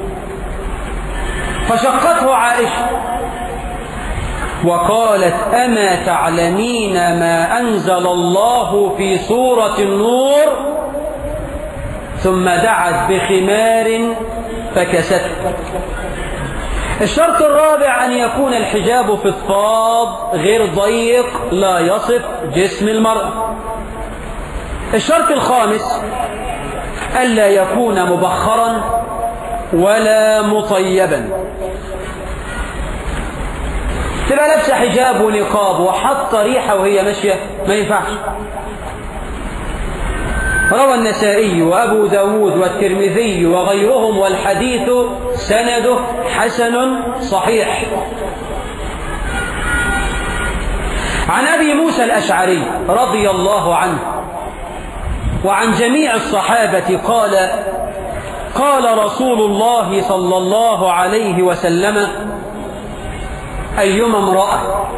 فشقته عائشة وقالت أما تعلمين ما أنزل الله في سورة النور ثم دعت بخمار فكسته الشرط الرابع أن يكون الحجاب فضفاض غير ضيق لا يصف جسم المرأة الشرط الخامس ألا يكون مبخرا ولا مطيبا تبقى لابسه حجاب ونقاب وحط ريحة وهي ماشية ما ينفعش روى النسائي وأبو داود والترمذي وغيرهم والحديث سنده حسن صحيح عن أبي موسى الأشعري رضي الله عنه وعن جميع الصحابة قال قال رسول الله صلى الله عليه وسلم أيما امرأة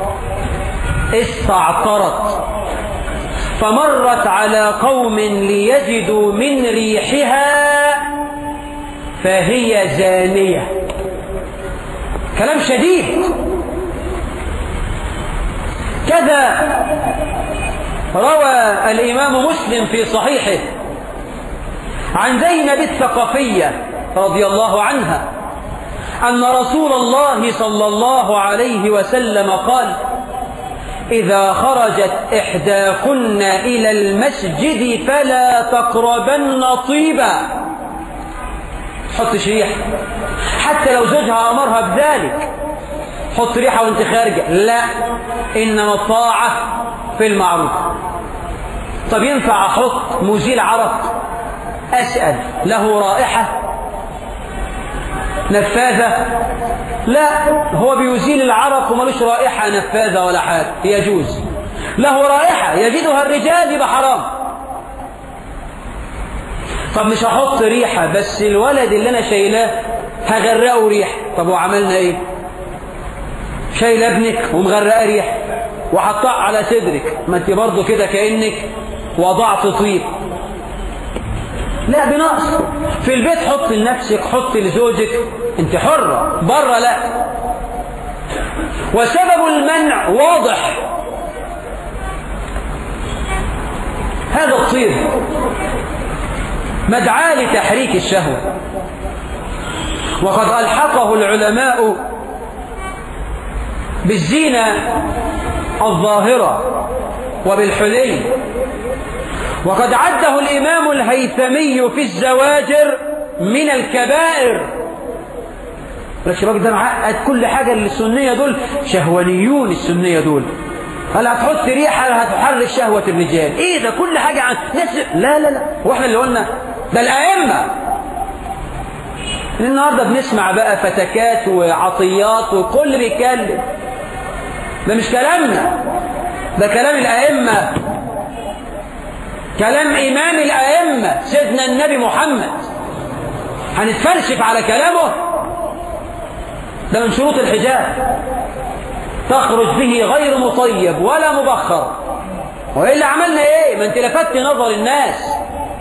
استعطرت فمرت على قوم ليجدوا من ريحها فهي زانية كلام شديد كذا روى الإمام مسلم في صحيحه عن زينب الثقفية رضي الله عنها أن رسول الله صلى الله عليه وسلم قال إذا خرجت إحداكن إلى المسجد فلا تقربن طيبا حط ريحة حتى لو زوجها أمرها بذلك حط ريحة وانت خارجة لا إنما الطاعة في المعروف طب ينفع أحط مزيل عرق أسأل له رائحة نفاذة لا هو بيزيل العرق وملوش رائحة نفاذة ولا حاجة يجوز له رائحة يجدها الرجال يبقى حرام طب مش هحط ريحة بس الولد اللي أنا شايلاه هغرقه ريح طب وعملنا ايه شايل ابنك ومغرقه ريح وحطها على صدرك ما انت برضه كده كأنك وضعت طيب لا بنقص في البيت حط لنفسك حط لزوجك انت حرة بره لا وسبب المنع واضح هذا الطيب مدعاة لتحريك الشهوة وقد ألحقه العلماء بالزينة الظاهرة وبالحلي وقد عده الإمام الهيثمي في الزواجر من الكبائر الشباب ده معقد كل حاجة السنية دول شهوانيون السنية دول هل هتحط ريحة هتحرك شهوة الرجال ايه ده كل حاجة عن ناس لا لا لا واحنا اللي قلنا ده الأئمة النهاردة بنسمع بقى فتكات وعطيات وكل بيتكلم ده مش كلامنا ده كلام الأئمة كلام إمام الأئمة سيدنا النبي محمد هنتفلسف على كلامه ده من شروط الحجاب تخرج به غير مطيب ولا مبخر وإلا عملنا إيه ما انت لفت نظر الناس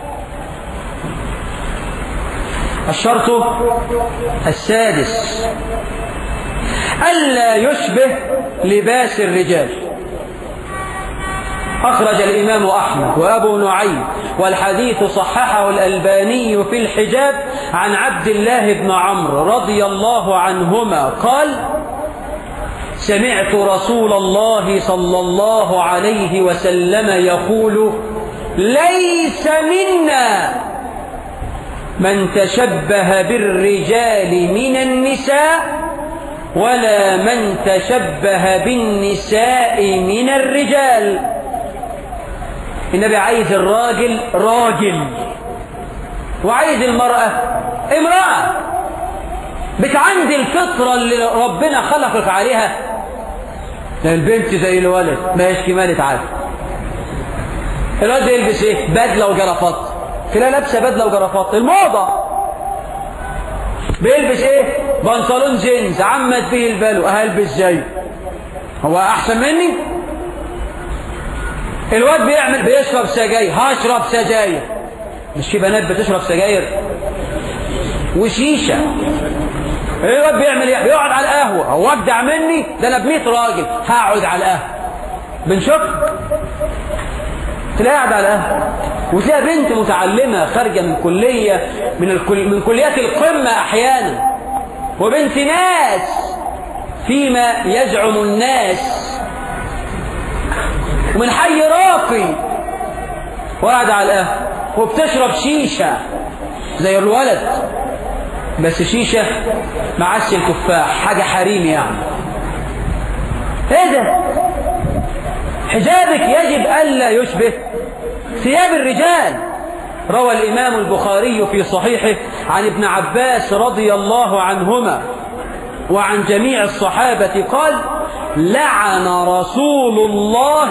الشرط السادس ألا يشبه لباس الرجال أخرج الإمام أحمد وأبو نعيم والحديث صححه الألباني في الحجاب عن عبد الله بن عمرو رضي الله عنهما قال سمعت رسول الله صلى الله عليه وسلم يقول ليس منا من تشبه بالرجال من النساء ولا من تشبه بالنساء من الرجال النبي عايز الراجل راجل وعايز المرأة امرأة بتعندي الفطرة اللي ربنا خلقك عليها البنت زي الولد ما هيش كمالة عادة الولد يلبس ايه بدلة وجرافات تلاقي لابسه بدله وجرافات الموضه بيلبس ايه بنطلون جينز عمت به البلو هلبس زيه هو احسن مني الواد بيعمل بيشرب سجاير هشرب سجاير مش في بنات بتشرب سجاير وشيشه الواد بيعمل ايه بيقعد على القهوه هو اجدع مني ده انا ب 100 راجل هقعد على القهوه بنشوف تلاقي قاعد على القهوه وتلاقي بنت متعلمة خارجة من كلية من, الكل من كليات القمة أحيانا وبنت ناس فيما يزعم الناس ومن حي راقي وقاعدة على القهوة وبتشرب شيشة زي الولد بس شيشة معسل التفاح حاجة حريم يعني ايه ده حجابك يجب ألا يشبه ثياب الرجال روى الإمام البخاري في صحيحه عن ابن عباس رضي الله عنهما وعن جميع الصحابة قال لعن رسول الله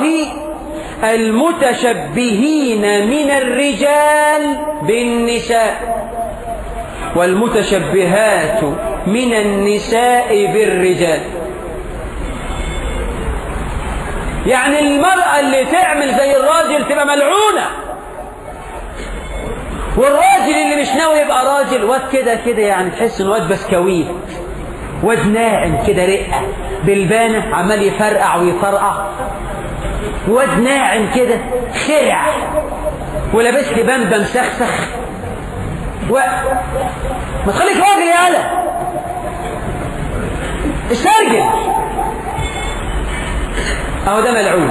المتشبهين من الرجال بالنساء والمتشبهات من النساء بالرجال يعني المرأة اللي تعمل زي الراجل تبقى ملعونة والراجل اللي مش ناوي يبقى راجل واد كده كده يعني تحس ان واد بسكويت واد ناعم كده رقة بالبانة عمال يفرقع ويطرقع واد ناعم كده خرع ولابس لي بمبة مسخسخ و... ما تخليك راجل يا هلا استرجل أهو ده ملعون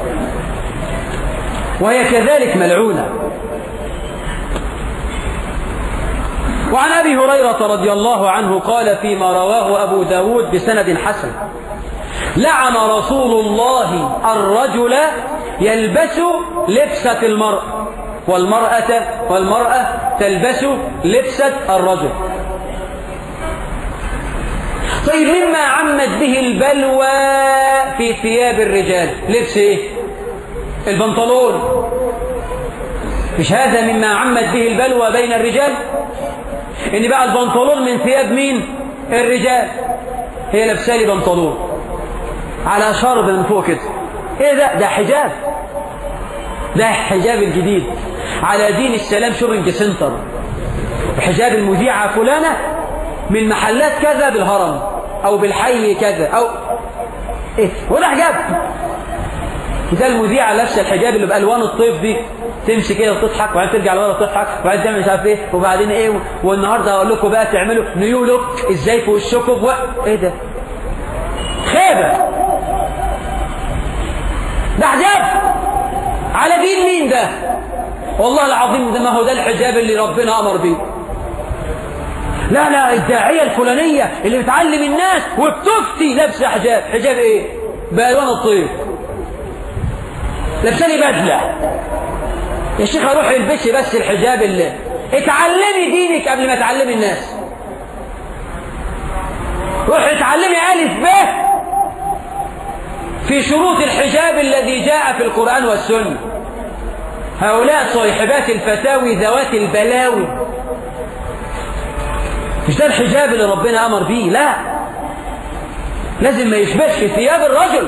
وهي كذلك ملعونة وعن أبي هريرة رضي الله عنه قال فيما رواه أبو داود بسند حسن لعن رسول الله الرجل يلبس لبسة المرأة والمرأة والمرأة تلبس لبسة الرجل طيب مما عمت به البلوى في ثياب الرجال لبس ايه البنطلون مش هذا مما عمت به البلوى بين الرجال ان بقى البنطلون من ثياب مين الرجال هي لابسه لي بنطلون على شرب من فوق كده ايه ده ده حجاب ده حجاب الجديد على دين السلام شوبنج سنتر حجاب المذيعة فلانة من محلات كذا بالهرم او بالحي كذا او ايه وده حجاب ده المذيعة لابسه الحجاب اللي بألوان الطيف دي تمشي كده وتضحك وبعدين ترجع لورا تضحك وبعدين تعمل مش عارف ايه وبعدين ايه والنهارده هقول لكم بقى تعملوا نيو لوك ازاي في وشكم و... ايه ده خيبه ده حجاب على دين مين ده والله العظيم ده ما هو ده الحجاب اللي ربنا امر بيه لا لا الداعيه الفلانيه اللي بتعلم الناس وبتفتي لابسه حجاب حجاب ايه بالوان الطيف لابساني بدلة يا شيخ اروح البسي بس الحجاب اللي اتعلمي دينك قبل ما تعلمي الناس روحي اتعلمي ألف ب في شروط الحجاب الذي جاء في القرآن والسنة هؤلاء صاحبات الفتاوي ذوات البلاوي مش ده الحجاب اللي ربنا أمر به لا لازم ما يشبهش ثياب الرجل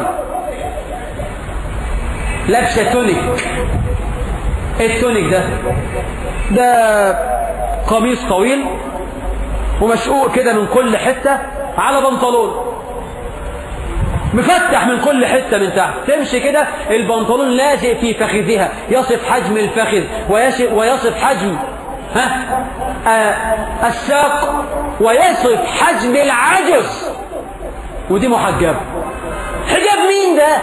لابسه تونيك ايه التونيك ده ده قميص طويل ومشقوق كده من كل حتة على بنطلون مفتح من كل حتة من تحت تمشي كده البنطلون لازق في فخذها يصف حجم الفخذ ويصف, ويصف حجم ها آه الساق ويصف حجم العجز ودي محجبة حجاب مين ده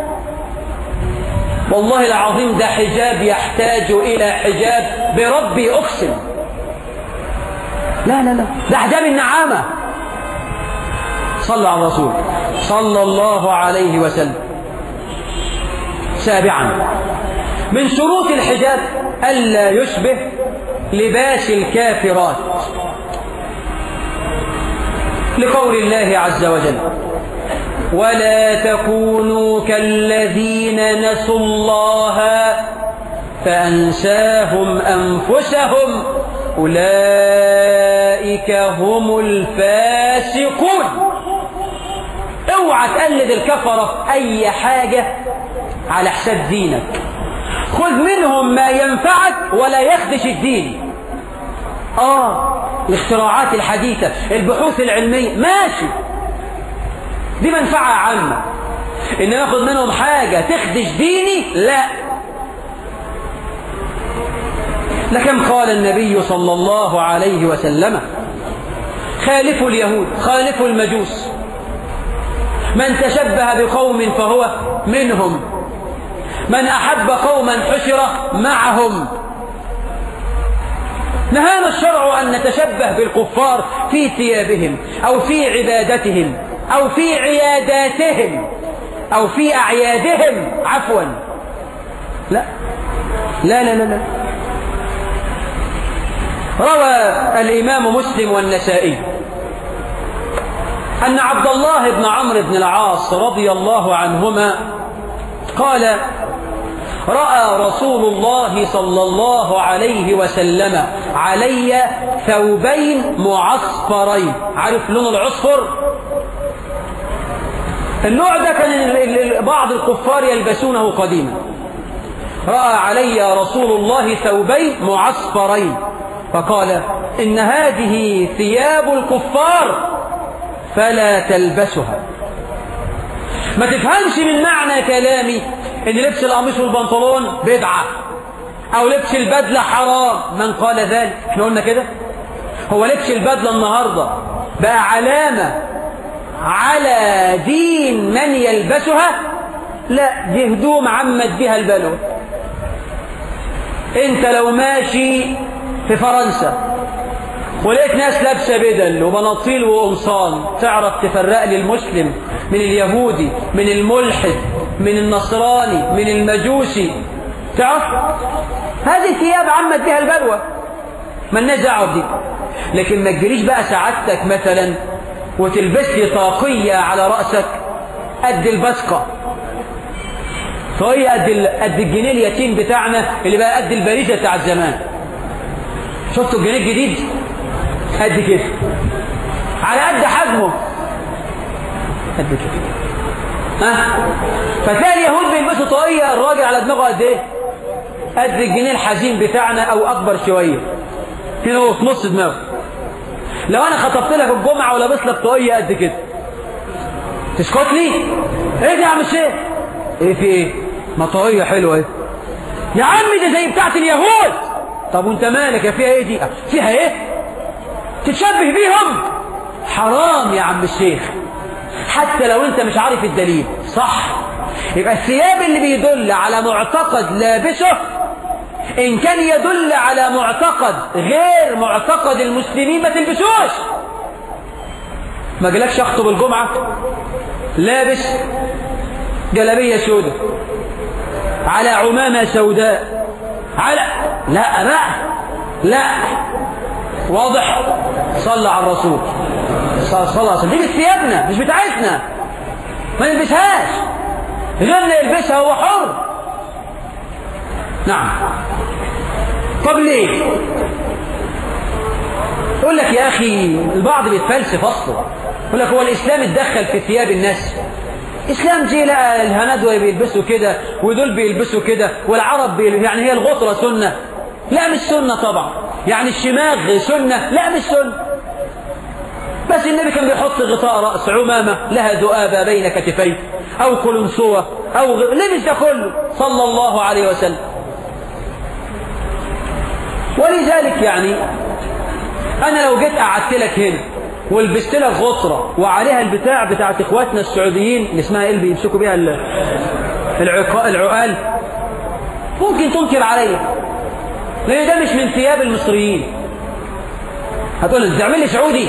والله العظيم ده حجاب يحتاج إلى حجاب بربي أقسم لا لا لا ده حجاب النعامة صلى على الرسول صلى الله عليه وسلم سابعا من شروط الحجاب ألا يشبه لباس الكافرات لقول الله عز وجل ولا تكونوا كالذين نسوا الله فأنساهم أنفسهم أولئك هم الفاسقون اوعى تقلد الكفرة في أي حاجة على حساب دينك خذ منهم ما ينفعك ولا يخدش الدين آه الاختراعات الحديثة البحوث العلمية ماشي دي منفعة عامة إن ناخد منهم حاجة تخدش ديني لا لكن قال النبي صلى الله عليه وسلم خالفوا اليهود خالفوا المجوس من تشبه بقوم فهو منهم من أحب قوما حشر معهم نهانا الشرع أن نتشبه بالكفار في ثيابهم أو في عبادتهم أو في عياداتهم أو في أعيادهم عفوا لا لا لا لا, لا. روى الإمام مسلم والنسائي أن عبد الله بن عمرو بن العاص رضي الله عنهما قال رأى رسول الله صلى الله عليه وسلم علي ثوبين معصفرين عارف لون العصفر النوع ده كان بعض الكفار يلبسونه قديما رأى علي رسول الله ثوبين معصفرين فقال إن هذه ثياب الكفار فلا تلبسها ما تفهمش من معنى كلامي ان لبس القميص والبنطلون بدعة او لبس البدلة حرام من قال ذلك احنا قلنا كده هو لبس البدلة النهاردة بقى علامة على دين من يلبسها لا دي هدوم عمت بها البلوى انت لو ماشي في فرنسا ولقيت ناس لابسه بدل وبناطيل وقمصان تعرف تفرق لي المسلم من اليهودي من الملحد من النصراني من المجوسي تعرف هذه ثياب عمت بها البلوى مالناش دعوه بدي لكن ما تجريش بقى سعادتك مثلا وتلبس لي طاقيه على راسك قد البسقه طاقيه قد قد الجنيه اليتيم بتاعنا اللي بقى قد البريزه بتاع زمان شفتوا الجنيه الجديد قد كده على قد حجمه قد كده ها فتلاقي اليهود بيلبسوا طاقيه الراجل على دماغه قد ايه قد الجنيه الحزين بتاعنا او اكبر شويه هنا هو في نص دماغه لو انا خطبت لك الجمعه ولابس لك طاقيه قد كده تسكت لي ايه ده يا عم الشيخ ايه في ايه ما طاقيه حلوه ايه يا عم دي زي بتاعت اليهود طب وانت مالك فيها ايه دي فيها ايه تتشبه بيهم حرام يا عم الشيخ حتى لو انت مش عارف الدليل صح يبقى الثياب اللي بيدل على معتقد لابسه ان كان يدل على معتقد غير معتقد المسلمين ما تلبسوش ما جالكش اخطب الجمعة لابس جلابية سودة على عمامة سوداء على لا لا لا واضح صلى على الرسول صلى الله عليه وسلم دي بثيابنا مش بتاعتنا ما نلبسهاش غيرنا يلبسها هو حر نعم طب ليه يقول لك يا أخي البعض بيتفلسف أصلا يقول لك هو الإسلام اتدخل في ثياب الناس إسلام جه لقى الهندوة بيلبسوا كده ودول بيلبسوا كده والعرب بيلبسوا يعني هي الغطرة سنة لا مش سنة طبعا يعني الشماغ سنة لا مش سنة بس النبي كان بيحط غطاء رأس عمامة لها ذؤابة بين كتفيه أو قلنسوة أو غ... لبس ده كله صلى الله عليه وسلم ولذلك يعني أنا لو جيت قعدت لك هنا ولبست لك غطرة وعليها البتاع بتاعت إخواتنا السعوديين اللي اسمها إيه اللي بيمسكوا بيها العقال, العقال ممكن تنكر عليا لأن ده مش من ثياب المصريين هتقول لي تعمل لي سعودي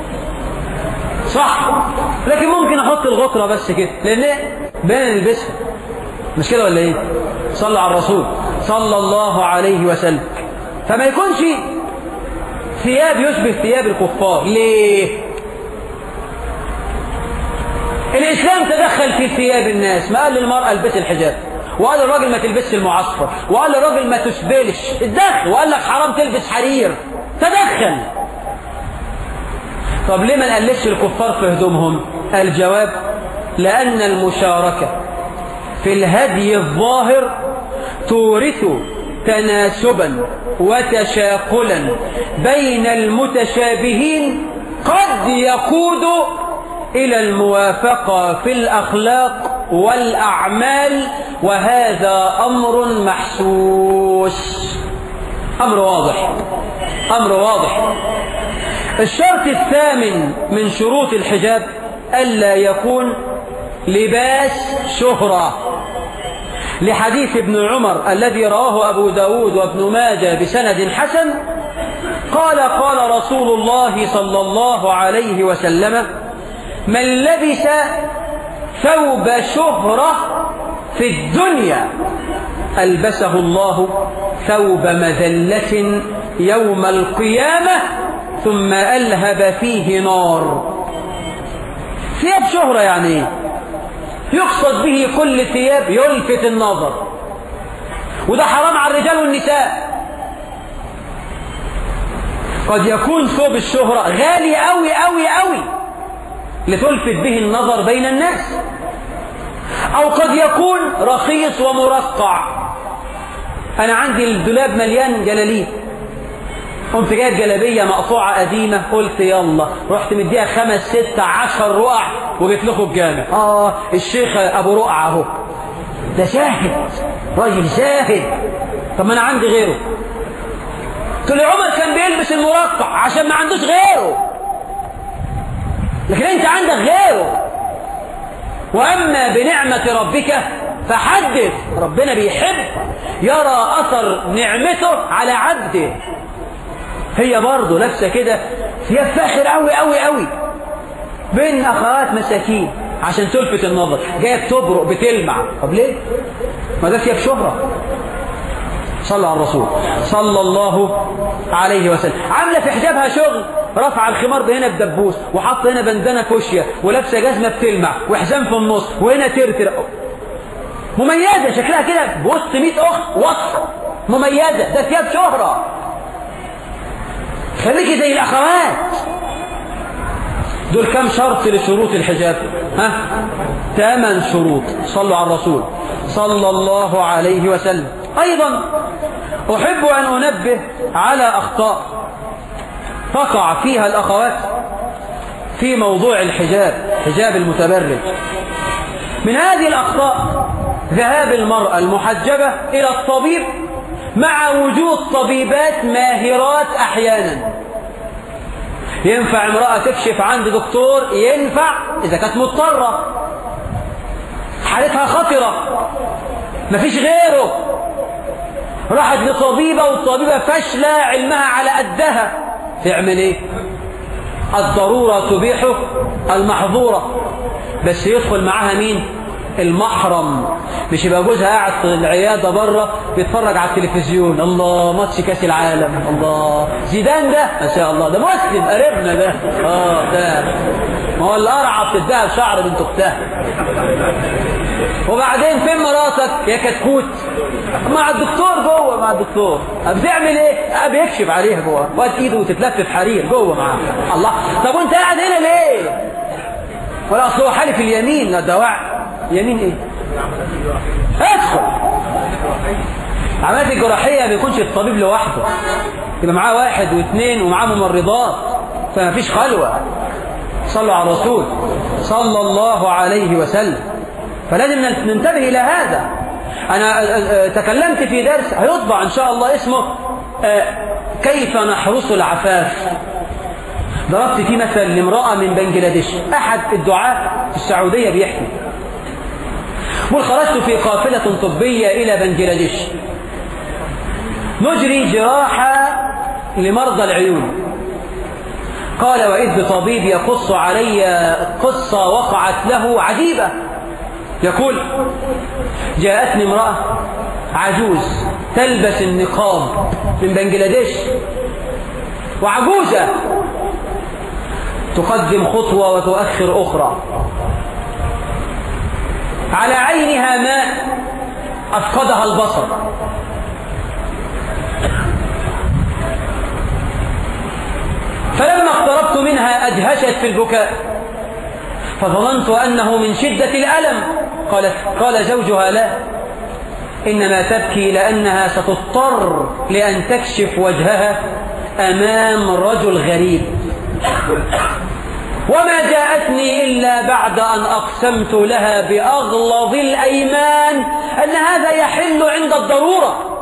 صح لكن ممكن احط الغطرة بس كده لان بين نلبسها مش كده ولا ايه صلى على الرسول صلى الله عليه وسلم فما يكونش ثياب يشبه ثياب الكفار ليه الاسلام تدخل في ثياب الناس ما قال للمرأة البس الحجاب وقال للراجل ما تلبسش المعصفر وقال للراجل ما تسبلش اتدخل وقال لك حرام تلبس حرير تدخل طب ليه ما نقلدش الكفار في هدومهم الجواب لأن المشاركة في الهدي الظاهر تورث تناسبا وتشاقلا بين المتشابهين قد يقود إلى الموافقة في الأخلاق والأعمال وهذا أمر محسوس أمر واضح أمر واضح الشرط الثامن من شروط الحجاب ألا يكون لباس شهرة لحديث ابن عمر الذي رواه أبو داود وابن ماجه بسند حسن قال قال رسول الله صلى الله عليه وسلم من لبس ثوب شهرة في الدنيا ألبسه الله ثوب مذلة يوم القيامة ثم ألهب فيه نار ثياب شهرة يعني ايه يقصد به كل ثياب يلفت النظر وده حرام على الرجال والنساء قد يكون ثوب الشهرة غالي قوي قوي قوي لتلفت به النظر بين الناس أو قد يكون رخيص ومرقع أنا عندي الدولاب مليان جلاليب قمت جايب جلابية مقطوعة قديمة قلت يلا رحت مديها خمس ست عشر رقع وجيت لكم الجامع اه الشيخ ابو رقع اهو ده شاهد راجل شاهد طب ما انا عندي غيره قلت له عمر كان بيلبس المرقع عشان ما عندوش غيره لكن انت عندك غيره واما بنعمة ربك فحدث ربنا بيحب يرى اثر نعمته على عبده هي برضه لابسه كده ثياب فاخر قوي قوي قوي بين اخوات مساكين عشان تلفت النظر جايه بتبرق بتلمع طب ليه ما ده ثياب شهره صلى على الرسول صلى الله عليه وسلم عامله في حجابها شغل رفع الخمار هنا بدبوس وحط هنا بندانه فوشيا ولابسه جزمه بتلمع وحزام في النص وهنا ترتر مميزه شكلها كده بوسط 100 اخت وصف مميزه ده ثياب شهره خليكي زي الأخوات دول كم شرط لشروط الحجاب ها ثمان شروط صلوا على الرسول صلى الله عليه وسلم أيضا أحب أن أنبه على أخطاء تقع فيها الأخوات في موضوع الحجاب حجاب المتبرج من هذه الأخطاء ذهاب المرأة المحجبة إلى الطبيب مع وجود طبيبات ماهرات أحيانا ينفع امرأة تكشف عند دكتور ينفع إذا كانت مضطرة حالتها خطرة مفيش غيره راحت لطبيبة والطبيبة فاشلة علمها على قدها تعمل ايه الضرورة تبيح المحظورة بس يدخل معاها مين المحرم مش يبقى جوزها قاعد في العياده بره بيتفرج على التلفزيون الله ماتش كاس العالم الله زيدان ده ما شاء الله ده مسلم قريبنا ده اه ده ما هو القرعه بتديها شعر بنت اختها وبعدين فين مراتك يا كتكوت مع الدكتور جوه مع الدكتور بتعمل ايه بيكشف عليها جوه وقت ايده وتتلف في حرير جوه معاه الله طب وانت قاعد هنا ليه ولا اصل هو حالف اليمين لا ده وعد يمين ايه ادخل عمليات الجراحية ما بيكونش الطبيب لوحده يبقى معاه واحد واثنين ومعاه ممرضات فما فيش خلوة صلوا على الرسول صلى الله عليه وسلم فلازم ننتبه إلى هذا أنا تكلمت في درس هيطبع إن شاء الله اسمه كيف نحرس العفاف ضربت فيه مثل لامرأة من بنجلاديش أحد الدعاة في السعودية بيحكي بقول خرجت في قافلة طبية إلى بنجلاديش نجري جراحة لمرضى العيون قال وإذ بطبيب يقص علي قصة وقعت له عجيبة يقول جاءتني امرأة عجوز تلبس النقاب من بنجلاديش وعجوزة تقدم خطوة وتؤخر أخرى على عينها ماء أفقدها البصر فلما اقتربت منها أدهشت في البكاء فظننت أنه من شدة الألم قالت قال زوجها لا إنما تبكي لأنها ستضطر لأن تكشف وجهها أمام رجل غريب وما جاءتني إلا بعد أن أقسمت لها بأغلظ الأيمان أن هذا يحل عند الضرورة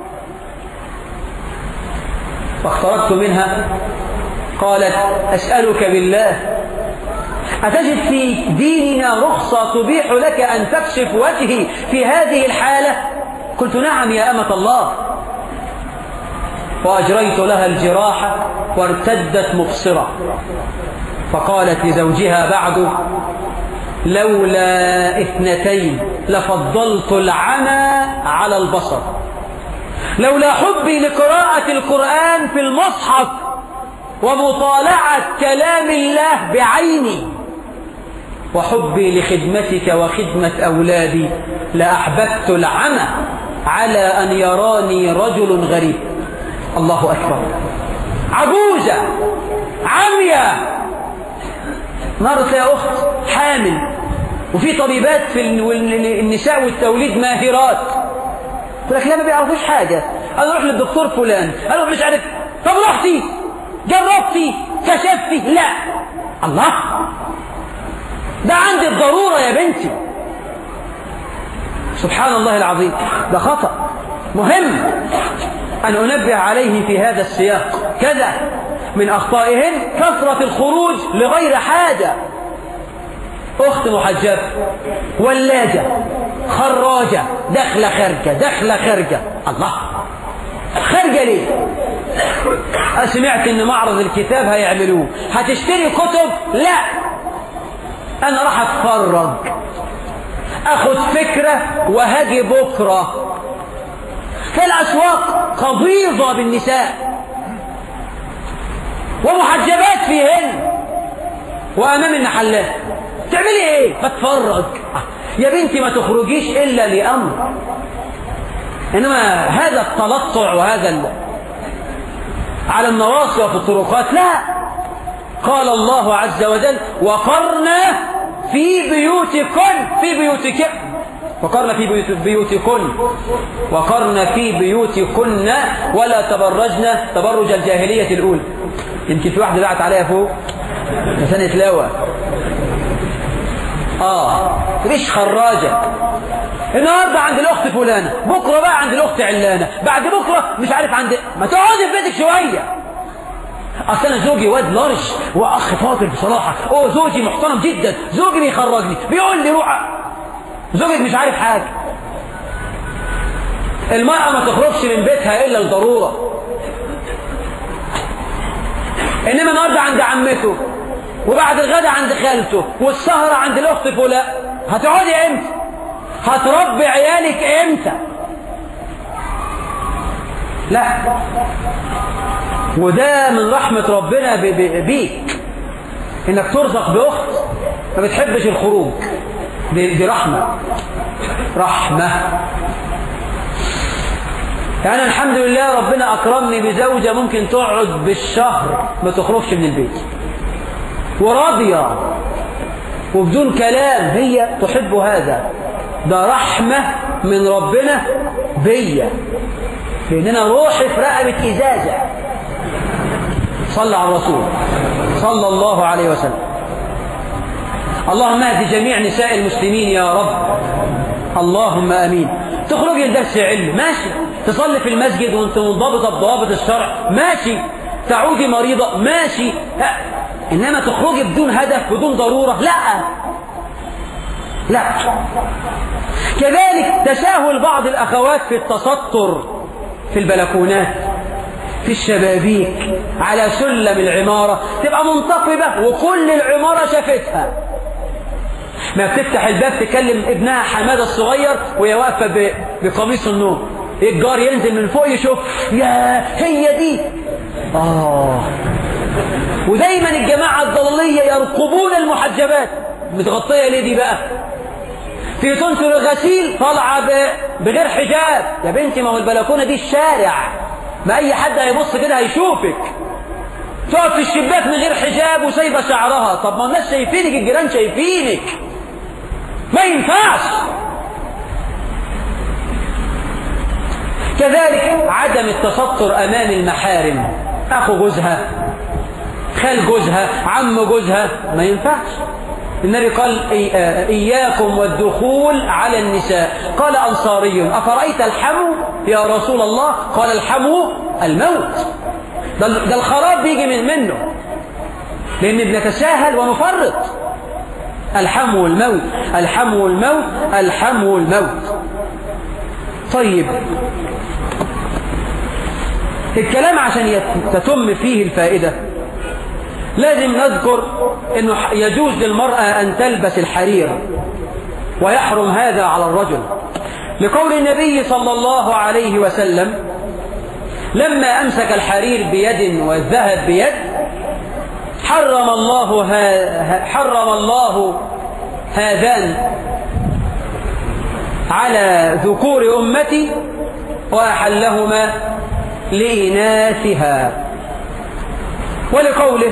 فاقتربت منها قالت أسألك بالله أتجد في ديننا رخصة تبيح لك أن تكشف وجهي في هذه الحالة قلت نعم يا أمة الله وأجريت لها الجراحة وارتدت مبصرة فقالت لزوجها بعد لولا اثنتين لفضلت العمى على البصر لولا حبي لقراءة القرآن في المصحف ومطالعة كلام الله بعيني وحبي لخدمتك وخدمة أولادي لأحببت العمى على أن يراني رجل غريب الله أكبر عجوزة عمية مرت يا أخت حامل وفي طبيبات في النساء والتوليد ماهرات يقول لك لا ما بيعرفوش حاجة أنا أروح للدكتور فلان أنا مش عارف طب رحتي جربتي كشفتي لا الله ده عندي الضرورة يا بنتي سبحان الله العظيم ده خطأ مهم أن أنبه عليه في هذا السياق كذا من أخطائهن كثرة الخروج لغير حاجة أخت محجبة ولاجة خراجة دخلة خارجة دخلة خارجة الله خارجة ليه سمعت ان معرض الكتاب هيعملوه هتشتري كتب لا انا راح اتفرج اخد فكرة وهاجي بكرة في الاسواق قبيضة بالنساء ومحجبات فيهن وامام المحلات تعملي ايه بتفرج يا بنتي ما تخرجيش الا لامر انما هذا التلطع وهذا ال... على النواصي وفي الطرقات لا قال الله عز وجل وقرنا في بيوتكن في بيوتكن وقرن في بيوت بيوتكن وقرن في بيوتكن ولا تبرجن تبرج الجاهلية الأولى يمكن في واحدة بعت عليها فوق عشان تلاوى اه مش خراجة النهارده عند الاخت فلانه بكره بقى عند الاخت علانه بعد بكره مش عارف عند ما تقعدي في بيتك شويه اصل انا زوجي واد لارش واخ فاضل بصراحه اوه زوجي محترم جدا زوجي بيخرجني بيقول لي روح زوجك مش عارف حاجه المرأة ما تخرجش من بيتها إلا الضرورة إنما النهارده عند عمته وبعد الغدا عند خالته والسهرة عند الأخت فلان هتقعدي امتى هتربي عيالك امتى لا وده من رحمة ربنا بيك انك ترزق باخت ما بتحبش الخروج دي, دي رحمة رحمة يعني الحمد لله ربنا أكرمني بزوجة ممكن تقعد بالشهر ما تخرجش من البيت وراضية وبدون كلام هي تحب هذا ده رحمة من ربنا بيا لأن أنا روحي في رقبة إزازة صلى على الرسول صلى الله عليه وسلم اللهم اهد جميع نساء المسلمين يا رب اللهم امين تخرجي لدرس علم ماشي تصلي في المسجد وانت منضبطه بضوابط الشرع ماشي تعودي مريضه ماشي لا. انما تخرجي بدون هدف بدون ضروره لا لا كذلك تساهل بعض الاخوات في التستر في البلكونات في الشبابيك على سلم العمارة تبقى منتقبة وكل العمارة شافتها ما بتفتح الباب تكلم ابنها حمادة الصغير وهي واقفة بقميص النوم الجار ينزل من فوق يشوف يا هي دي آه ودايما الجماعة الضلالية يرقبون المحجبات متغطية ليه دي بقى في تنشر الغسيل طالعة بغير حجاب يا بنتي ما هو البلكونة دي الشارع ما أي حد هيبص كده هيشوفك تقف في الشباك من غير حجاب وسايبة شعرها طب ما الناس شايفينك الجيران شايفينك ما ينفعش كذلك عدم التستر أمام المحارم أخو جوزها خال جوزها عم جوزها ما ينفعش النبي قال إياكم والدخول على النساء قال أنصاري أفرأيت الحمو يا رسول الله قال الحمو الموت ده, ده الخراب بيجي من منه لأن بنتساهل ونفرط الحمو الموت الحمو الموت الحمو الموت طيب الكلام عشان تتم فيه الفائدة لازم نذكر انه يجوز للمرأة ان تلبس الحرير ويحرم هذا على الرجل لقول النبي صلى الله عليه وسلم لما امسك الحرير بيد والذهب بيد حرم الله ها حرم الله هذان على ذكور امتي واحلهما لإناثها ولقوله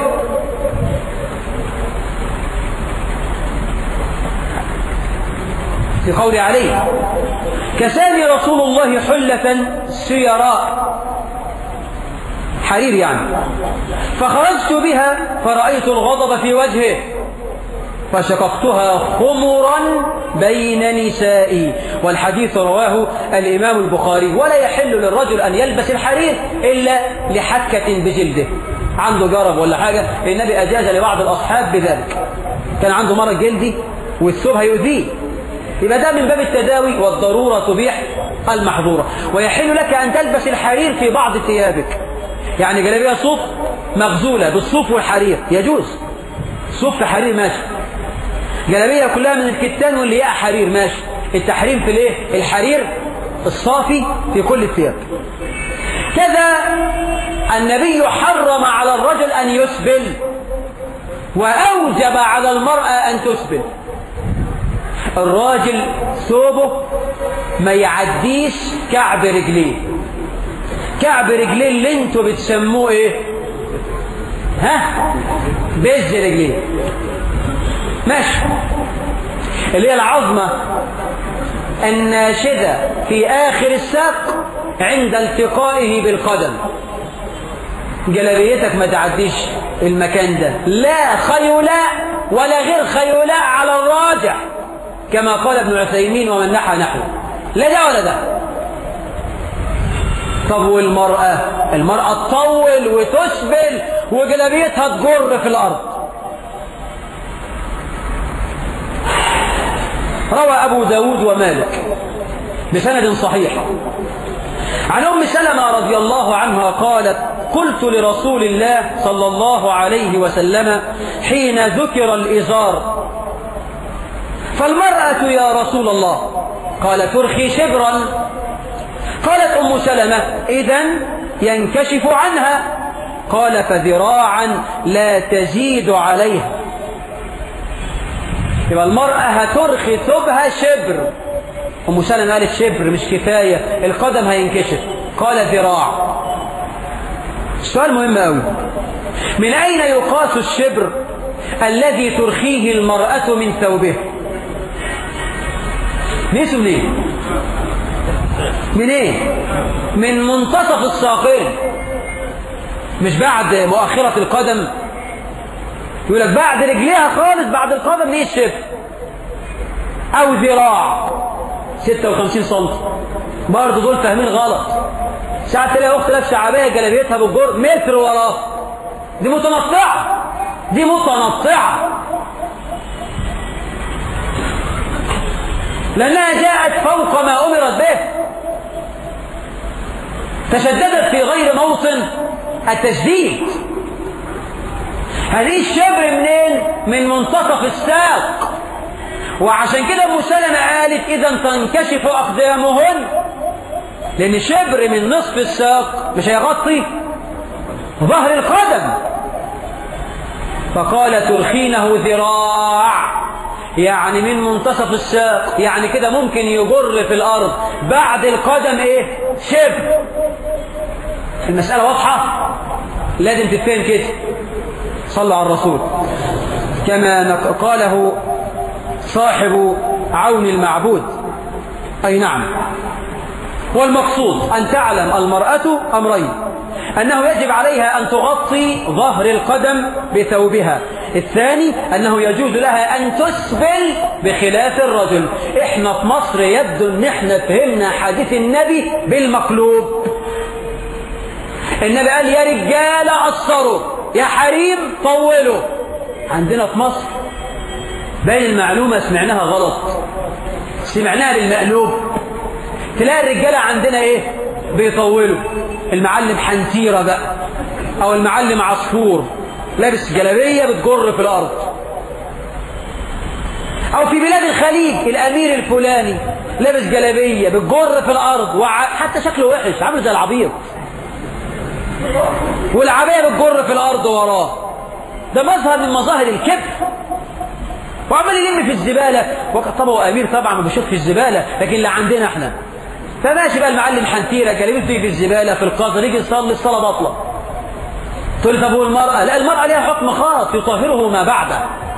في قول عليه كساني رسول الله حلة سيراء حرير يعني فخرجت بها فرأيت الغضب في وجهه فشققتها خمرا بين نسائي والحديث رواه الإمام البخاري ولا يحل للرجل أن يلبس الحرير إلا لحكة بجلده عنده جرب ولا حاجة النبي أجاز لبعض الأصحاب بذلك كان عنده مرض جلدي والثوب هيؤذيه يبقى ده من باب التداوي والضرورة تبيح المحظورة ويحل لك أن تلبس الحرير في بعض ثيابك يعني جلابية صوف مغزولة بالصوف والحرير يجوز صوف في حرير ماشي جلابية كلها من الكتان واللياء حرير ماشي التحريم في الايه الحرير الصافي في كل الثياب كذا النبي حرم على الرجل أن يسبل وأوجب على المرأة أن تسبل الراجل ثوبه ما يعديش كعب رجليه كعب رجليه اللي انتوا بتسموه ايه ها بز رجليه ماشي اللي هي العظمة الناشدة في آخر الساق عند التقائه بالقدم جلبيتك ما تعديش المكان ده لا خيولاء ولا غير خيولاء على الراجح كما قال ابن عثيمين ومن نحى نحوه لا ده ولا ده طب والمرأة المرأة تطول وتسبل وجلبيتها تجر في الأرض روى أبو داود ومالك بسند صحيح عن أم سلمة رضي الله عنها قالت قلت لرسول الله صلى الله عليه وسلم حين ذكر الإزار فالمرأة يا رسول الله قال ترخي شبرا قالت أم سلمة إذا ينكشف عنها قال فذراعا لا تزيد عليها يبقى المرأة هترخي ثوبها شبر أم سلمة قالت شبر مش كفاية القدم هينكشف قال ذراع سؤال مهم قوي من أين يقاس الشبر الذي ترخيه المرأة من ثوبها نيسوا منين من ايه من منتصف الساقين مش بعد مؤخرة القدم يقول لك بعد رجليها خالص بعد القدم ليه الشبر او ذراع 56 سم برضه دول فاهمين غلط ساعات تلاقي اخت لابسه عبايه جلابيتها بالجر متر وراه دي متنطعه دي متنطعه لانها جاءت فوق ما امرت به تشددت في غير موطن التشديد هذه الشبر منين من منتصف الساق وعشان كده ام سلمة قالت اذا تنكشف اقدامهن لان شبر من نصف الساق مش هيغطي ظهر القدم فقال ترخينه ذراع يعني من منتصف الساق يعني كده ممكن يجر في الارض بعد القدم ايه شبر المسألة واضحة لازم تتفهم كده صلى على الرسول كما قاله صاحب عون المعبود أي نعم والمقصود أن تعلم المرأة أمرين أنه يجب عليها أن تغطي ظهر القدم بثوبها الثاني أنه يجوز لها أن تسبل بخلاف الرجل إحنا في مصر يبدو أن إحنا فهمنا حديث النبي بالمقلوب النبي قال يا رجال قصروا يا حريم طولوا عندنا في مصر باين المعلومة سمعناها غلط سمعناها بالمقلوب تلاقي الرجالة عندنا ايه بيطولوا المعلم حنتيرة بقى او المعلم عصفور لابس جلابية بتجر في الارض او في بلاد الخليج الامير الفلاني لابس جلابية بتجر في الارض وحتى شكله وحش عامل زي العبيط والعباية بتجر في الارض وراه ده مظهر من مظاهر الكبر وعمال يلم في الزبالة طبعا هو أمير طبعا ما بيشوفش الزبالة لكن اللي عندنا احنا فماشي بقى المعلم حنتيرة كلمته في الزبالة في القصر يجي يصلي الصلاة باطلة تقول طب والمرأة لا المرأة ليها حكم خاص يطهره ما بعده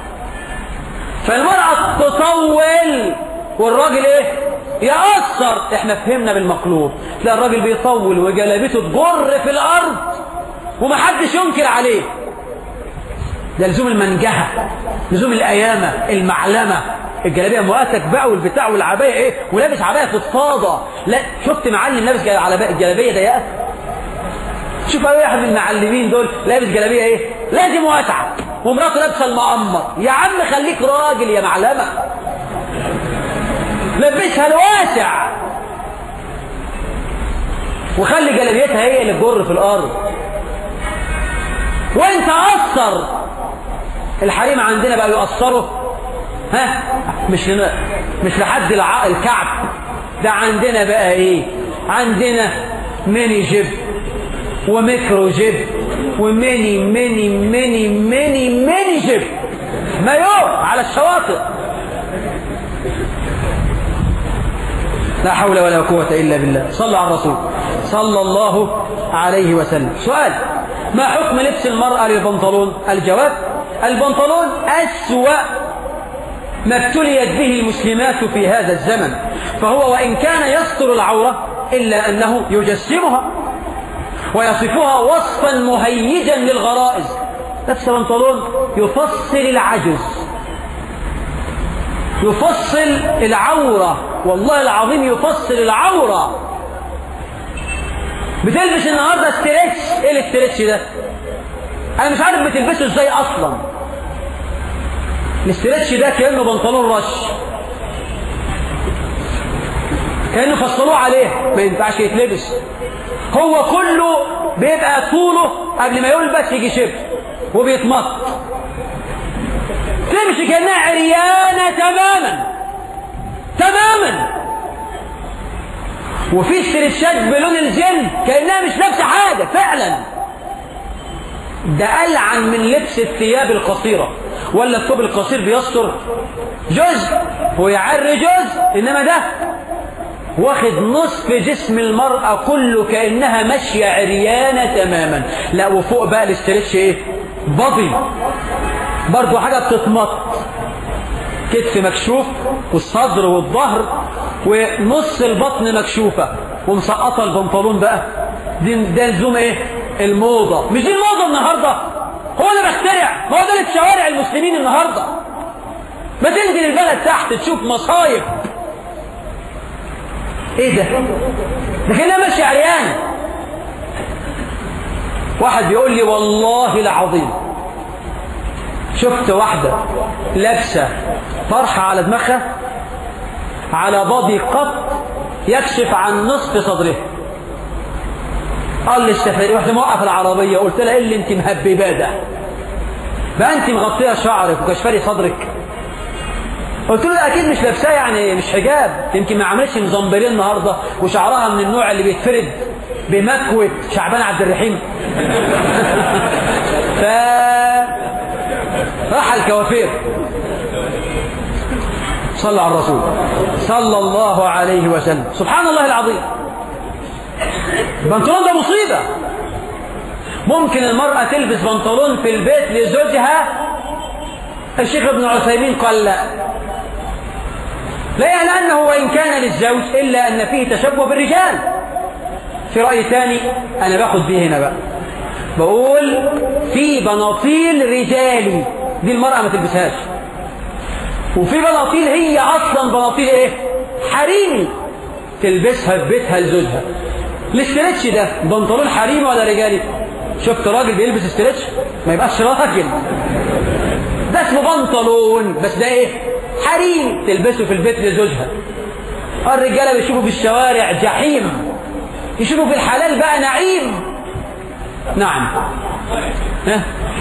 فالمرأة تطول والراجل ايه يأثر احنا فهمنا بالمقلوب تلاقي الراجل بيطول وجلابته تجر في الأرض ومحدش ينكر عليه ده لزوم المنجهة لزوم الأيامة المعلمة الجلابية مؤاتك بقى والبتاع والعباية ايه ولابس عباية فضفاضة لا شفت معلم لابس جلابية ضيقة شوف اي واحد من المعلمين دول لابس جلابية ايه لازم واسعة ومراته لابسة المقمر يا عم خليك راجل يا معلمة لبسها الواسع وخلي جلابيتها هي اللي تجر في الارض وانت قصر الحريم عندنا بقى يقصروا ها مش لنا مش لحد الع... الكعب ده عندنا بقى ايه عندنا ميني جيب وميكرو جيب وميني ميني ميني ميني ميني جيب مايو على الشواطئ لا حول ولا قوة إلا بالله صلى على الرسول صلى الله عليه وسلم سؤال ما حكم لبس المرأة للبنطلون الجواب البنطلون أسوأ ما ابتليت به المسلمات في هذا الزمن فهو وإن كان يستر العورة إلا أنه يجسمها ويصفها وصفا مهيجا للغرائز لبس بنطلون يفصل العجز يفصل العورة والله العظيم يفصل العورة بتلبس النهاردة استريتش ايه الاستريتش ده انا مش عارف بتلبسه ازاي اصلا الاستريتش ده كأنه بنطلون رش كأنه فصلوه عليه ما ينفعش يتلبس هو كله بيبقى طوله قبل ما يلبس يجي شبه وبيتمط تمشي كأنها عريانة تماما تماما وفي استرتشات بلون الجلد كأنها مش لابسة حاجة فعلا ده ألعن من لبس الثياب القصيرة ولا الثوب القصير بيستر جزء ويعري جزء إنما ده واخد نصف جسم المرأة كله كأنها ماشية عريانة تماما لا وفوق بقى الاسترتش ايه بضي برضو حاجة بتتمط كتف مكشوف والصدر والظهر ونص البطن مكشوفة ومسقطة البنطلون بقى دي ده لزوم ايه الموضة مش دي الموضة النهاردة هو انا بخترع هو ده شوارع المسلمين النهاردة ما تنزل البلد تحت تشوف مصايب ايه ده ده كده ماشي عريان واحد بيقول لي والله العظيم شفت واحدة لابسة طرحة على دماغها على بادي قط يكشف عن نصف صدرها قال لي السفاري واحدة موقف العربية قلت لها ايه اللي انت مهبباه ده بقى انت مغطية شعرك وكشفالي صدرك قلت له اكيد مش لابساه يعني مش حجاب يمكن ما عملش مزمبرين النهارده وشعرها من النوع اللي بيتفرد بمكوة شعبان عبد الرحيم ف راح الكوافير صلى على الرسول صلى الله عليه وسلم سبحان الله العظيم البنطلون ده مصيبة ممكن المرأة تلبس بنطلون في البيت لزوجها الشيخ ابن عثيمين قال لا لا يعني أنه وإن كان للزوج إلا أن فيه تشبه بالرجال في رأي ثاني أنا باخد بيه هنا بقى بقول في بناطيل رجالي دي المرأة ما تلبسهاش وفي بناطيل هي أصلا بناطيل إيه حريمي تلبسها في بيتها لزوجها الاسترتش ده بنطلون حريمي ولا رجالي شفت راجل بيلبس استرتش ما يبقاش راجل ده اسمه بنطلون بس ده ايه حريم تلبسه في البيت لزوجها الرجاله بيشوفوا في الشوارع جحيم يشوفوا في الحلال بقى نعيم نعم ها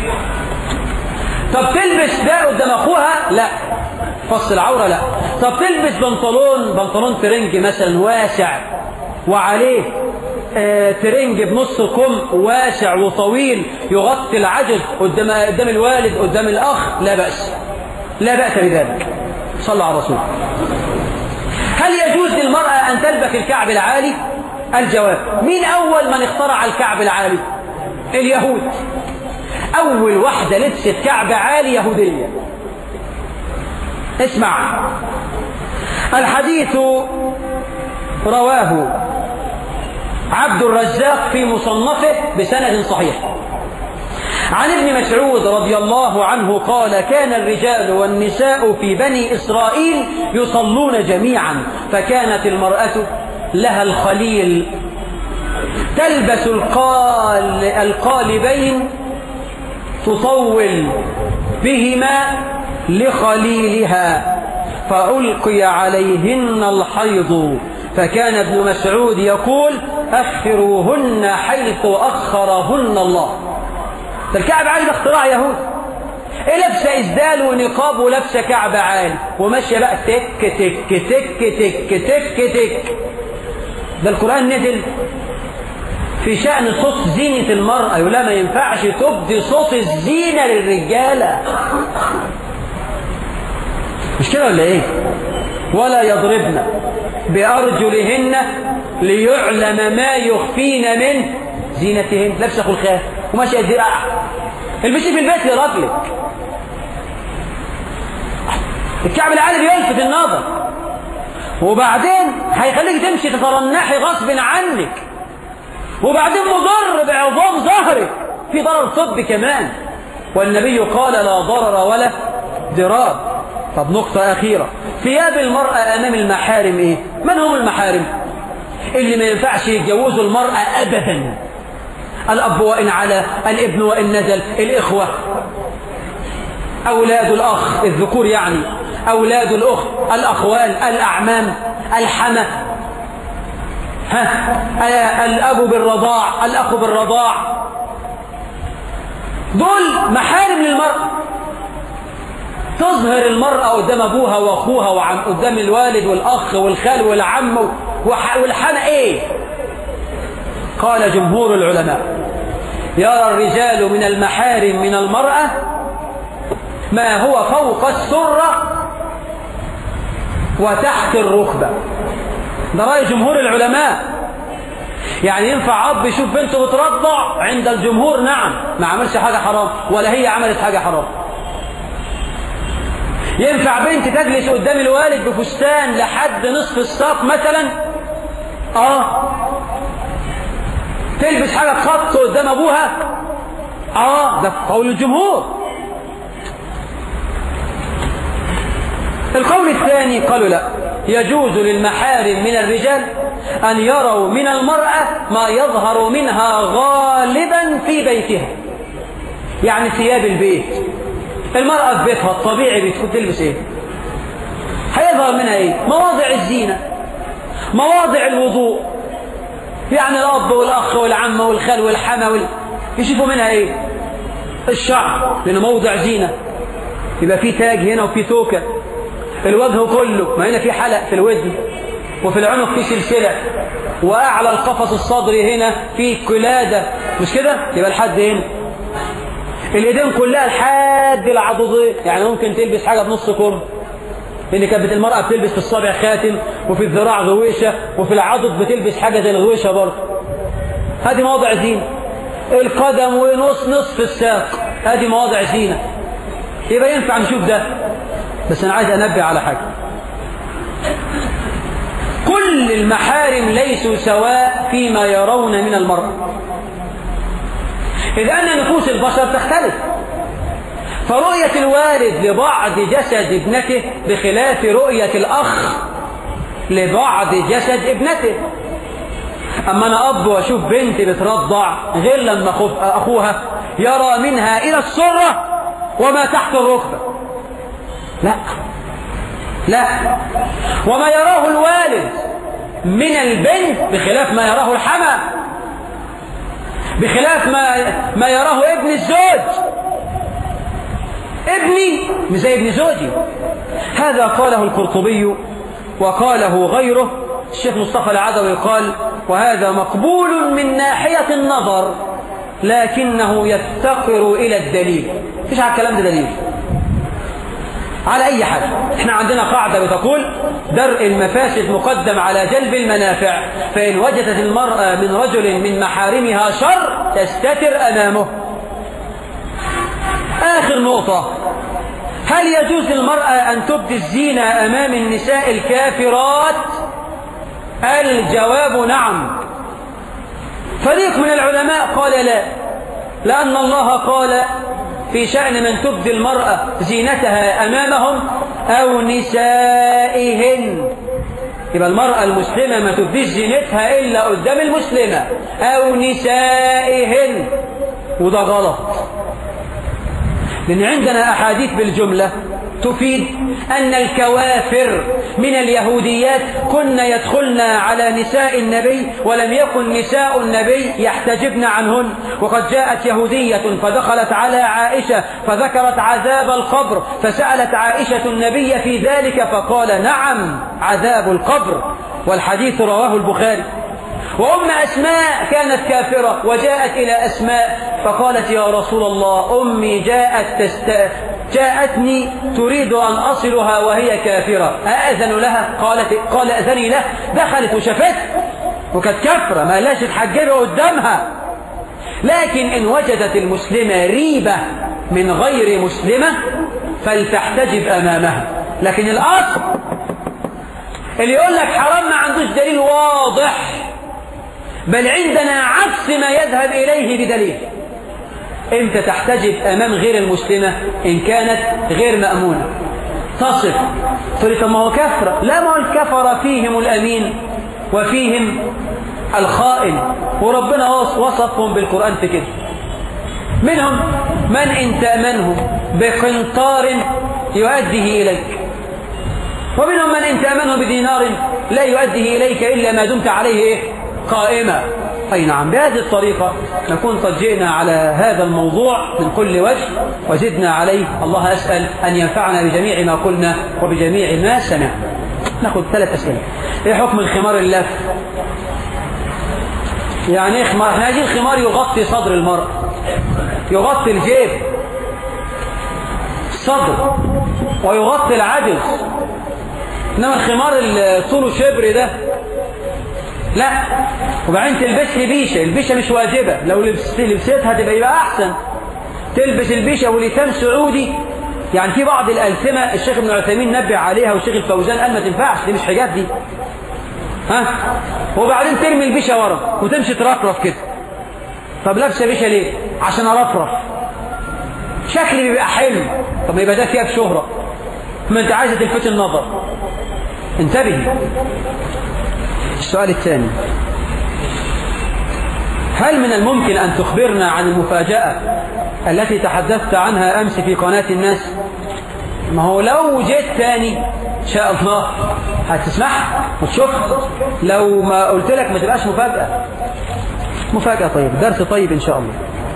طب تلبس ده قدام اخوها لا فص العوره لا طب تلبس بنطلون بنطلون ترنج مثلا واسع وعليه آه ترنج بنص كم واسع وطويل يغطي العجز قدام قدام الوالد قدام الاخ لا باس لا باس بذلك صلى على الرسول هل يجوز للمراه ان تلبس الكعب العالي الجواب مين اول من اخترع الكعب العالي اليهود اول واحده لبست كعب عالي يهوديه اسمع الحديث رواه عبد الرزاق في مصنفه بسند صحيح عن ابن مسعود رضي الله عنه قال كان الرجال والنساء في بني إسرائيل يصلون جميعا فكانت المرأة لها الخليل تلبس القال القالبين تطول بهما لخليلها فألقي عليهن الحيض فكان ابن مسعود يقول أخروهن حيث أخرهن الله ده الكعب عالي ده اختراع يهود ايه لابسه اسدال ونقاب ولابسه كعب عالي وماشيه بقى تك تك تك تك تك تك ده القران نزل في شأن صوت زينة المرأة يقول ما ينفعش تبدي صوت الزينة للرجالة مش كده ولا ايه ولا يضربن بأرجلهن ليعلم ما يخفين من زينتهن لابسه خلخاه وماشيه الدراع البسي في البيت لرجلك الكعب العالي بيلفت النظر وبعدين هيخليك تمشي تترنحي غصب عنك وبعدين مضر بعظام ظهرك في ضرر طبي كمان والنبي قال لا ضرر ولا ضرار طب نقطة أخيرة ثياب المرأة أمام المحارم إيه؟ من هم المحارم؟ اللي ما ينفعش يتجوزوا المرأة أبدا الأب وإن على الابن وإن نزل الإخوة أولاد الأخ الذكور يعني أولاد الأخت الأخوال الأعمام الحمى ها الأب بالرضاع الأخ بالرضاع دول محارم للمرأة تظهر المرأة قدام أبوها وأخوها وعن قدام الوالد والأخ والخال والعم والحنى إيه قال جمهور العلماء يرى الرجال من المحارم من المرأة ما هو فوق السرة وتحت الركبة ده رأي جمهور العلماء يعني ينفع أب يشوف بنته بترضع عند الجمهور نعم ما عملش حاجة حرام ولا هي عملت حاجة حرام ينفع بنت تجلس قدام الوالد بفستان لحد نصف الساق مثلا اه تلبس حاجة خط قدام ابوها اه ده قول الجمهور القول الثاني قالوا لا يجوز للمحارم من الرجال أن يروا من المرأة ما يظهر منها غالبا في بيتها يعني ثياب البيت المرأة في بيتها الطبيعي بتكون تلبس ايه هيظهر منها ايه مواضع الزينة مواضع الوضوء يعني الأب والأخ والعم والخال والحمى وال... يشوفوا منها ايه الشعر لأنه موضع زينة يبقى في تاج هنا وفي توكة الوجه كله ما هنا في حلق في الودن وفي العنق في سلسلة وأعلى القفص الصدري هنا في قلادة مش كده يبقى لحد هنا الايدين كلها لحد العضدين يعني ممكن تلبس حاجة بنص كم لان كانت المرأة بتلبس في الصابع خاتم وفي الذراع غويشة وفي العضد بتلبس حاجة زي الغويشة برضه هذه مواضع زينة القدم ونص نصف الساق هذه مواضع زينة يبقى ينفع نشوف ده بس أنا عايز أنبه على حاجة كل المحارم ليسوا سواء فيما يرون من المرأة إذ أن نفوس البشر تختلف فرؤية الوالد لبعض جسد ابنته بخلاف رؤية الأخ لبعض جسد ابنته أما أنا أب وأشوف بنتي بترضع غير لما أخوها يرى منها إلى السرة وما تحت الركبة لا لا وما يراه الوالد من البنت بخلاف ما يراه الحمى بخلاف ما ما يراه ابن الزوج ابني مش زي ابن زوجي هذا قاله القرطبي وقاله غيره الشيخ مصطفى العدوي قال وهذا مقبول من ناحية النظر لكنه يفتقر إلى الدليل فيش على الكلام ده دليل على أي حال احنا عندنا قاعدة بتقول درء المفاسد مقدم على جلب المنافع فإن وجدت المرأة من رجل من محارمها شر تستتر أمامه آخر نقطة هل يجوز للمرأة أن تبدي الزينة أمام النساء الكافرات الجواب نعم فريق من العلماء قال لا لأن الله قال في شأن من تبدي المرأة زينتها أمامهم أو نسائهن يبقى المرأة المسلمة ما تبديش زينتها إلا قدام المسلمة أو نسائهن وده غلط لأن عندنا أحاديث بالجملة تفيد أن الكوافر من اليهوديات كن يدخلن على نساء النبي ولم يكن نساء النبي يحتجبن عنهن وقد جاءت يهودية فدخلت على عائشة فذكرت عذاب القبر فسألت عائشة النبي في ذلك فقال نعم عذاب القبر والحديث رواه البخاري وأم أسماء كانت كافرة وجاءت إلى أسماء فقالت يا رسول الله أمي جاءت تست... جاءتني تريد أن أصلها وهي كافرة أأذن لها قالت قال أذني له دخلت وشافت وكانت كافرة ما لاش تحجبها قدامها لكن إن وجدت المسلمة ريبة من غير مسلمة فلتحتجب أمامها لكن الأصل اللي يقول لك حرام ما عندوش دليل واضح بل عندنا عكس ما يذهب إليه بدليل انت تحتجب امام غير المسلمة ان كانت غير مأمونة تصف تقول طب ما هو كفرة لا ما هو الكفر فيهم الامين وفيهم الخائن وربنا وصفهم بالقرآن في كده منهم من ان تأمنه بقنطار يؤديه إليك ومنهم من ان تأمنه بدينار لا يؤديه إليك إلا ما دمت عليه إيه؟ قائمة أي نعم بهذه الطريقة نكون قد جئنا على هذا الموضوع من كل وجه وزدنا عليه الله أسأل أن ينفعنا بجميع ما قلنا وبجميع ما سمعنا ناخذ ثلاث أسئلة إيه حكم الخمار اللف يعني إيه خمار احنا عايزين الخمار يغطي صدر المرأة يغطي الجيب الصدر ويغطي العجز إنما الخمار اللي طوله شبر ده لا وبعدين تلبس لي بيشة البيشة مش واجبة لو لبست لبستها تبقى يبقى أحسن تلبس البيشة ولتام سعودي يعني في بعض الألثمة الشيخ ابن عثيمين نبه عليها والشيخ الفوزان قال ما تنفعش دي مش حجاب دي ها وبعدين ترمي البيشة ورا وتمشي ترفرف كده طب لابسه بيشة ليه عشان ارفرف شكلي بيبقى حلو طب ما يبقى ده ثياب شهرة ما انت عايزه تلفت النظر انتبهي السؤال الثاني هل من الممكن أن تخبرنا عن المفاجأة التي تحدثت عنها أمس في قناة الناس ما هو لو جيت تاني إن شاء الله هتسمح وتشوف لو ما قلت لك ما تبقاش مفاجأة مفاجأة طيب درس طيب إن شاء الله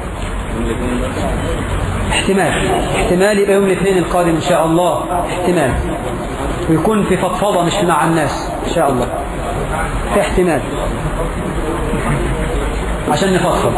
احتمال احتمال يبقى يوم الاثنين القادم إن شاء الله احتمال ويكون في فضفضة مش مع الناس إن شاء الله في احتمال عشان نفضفض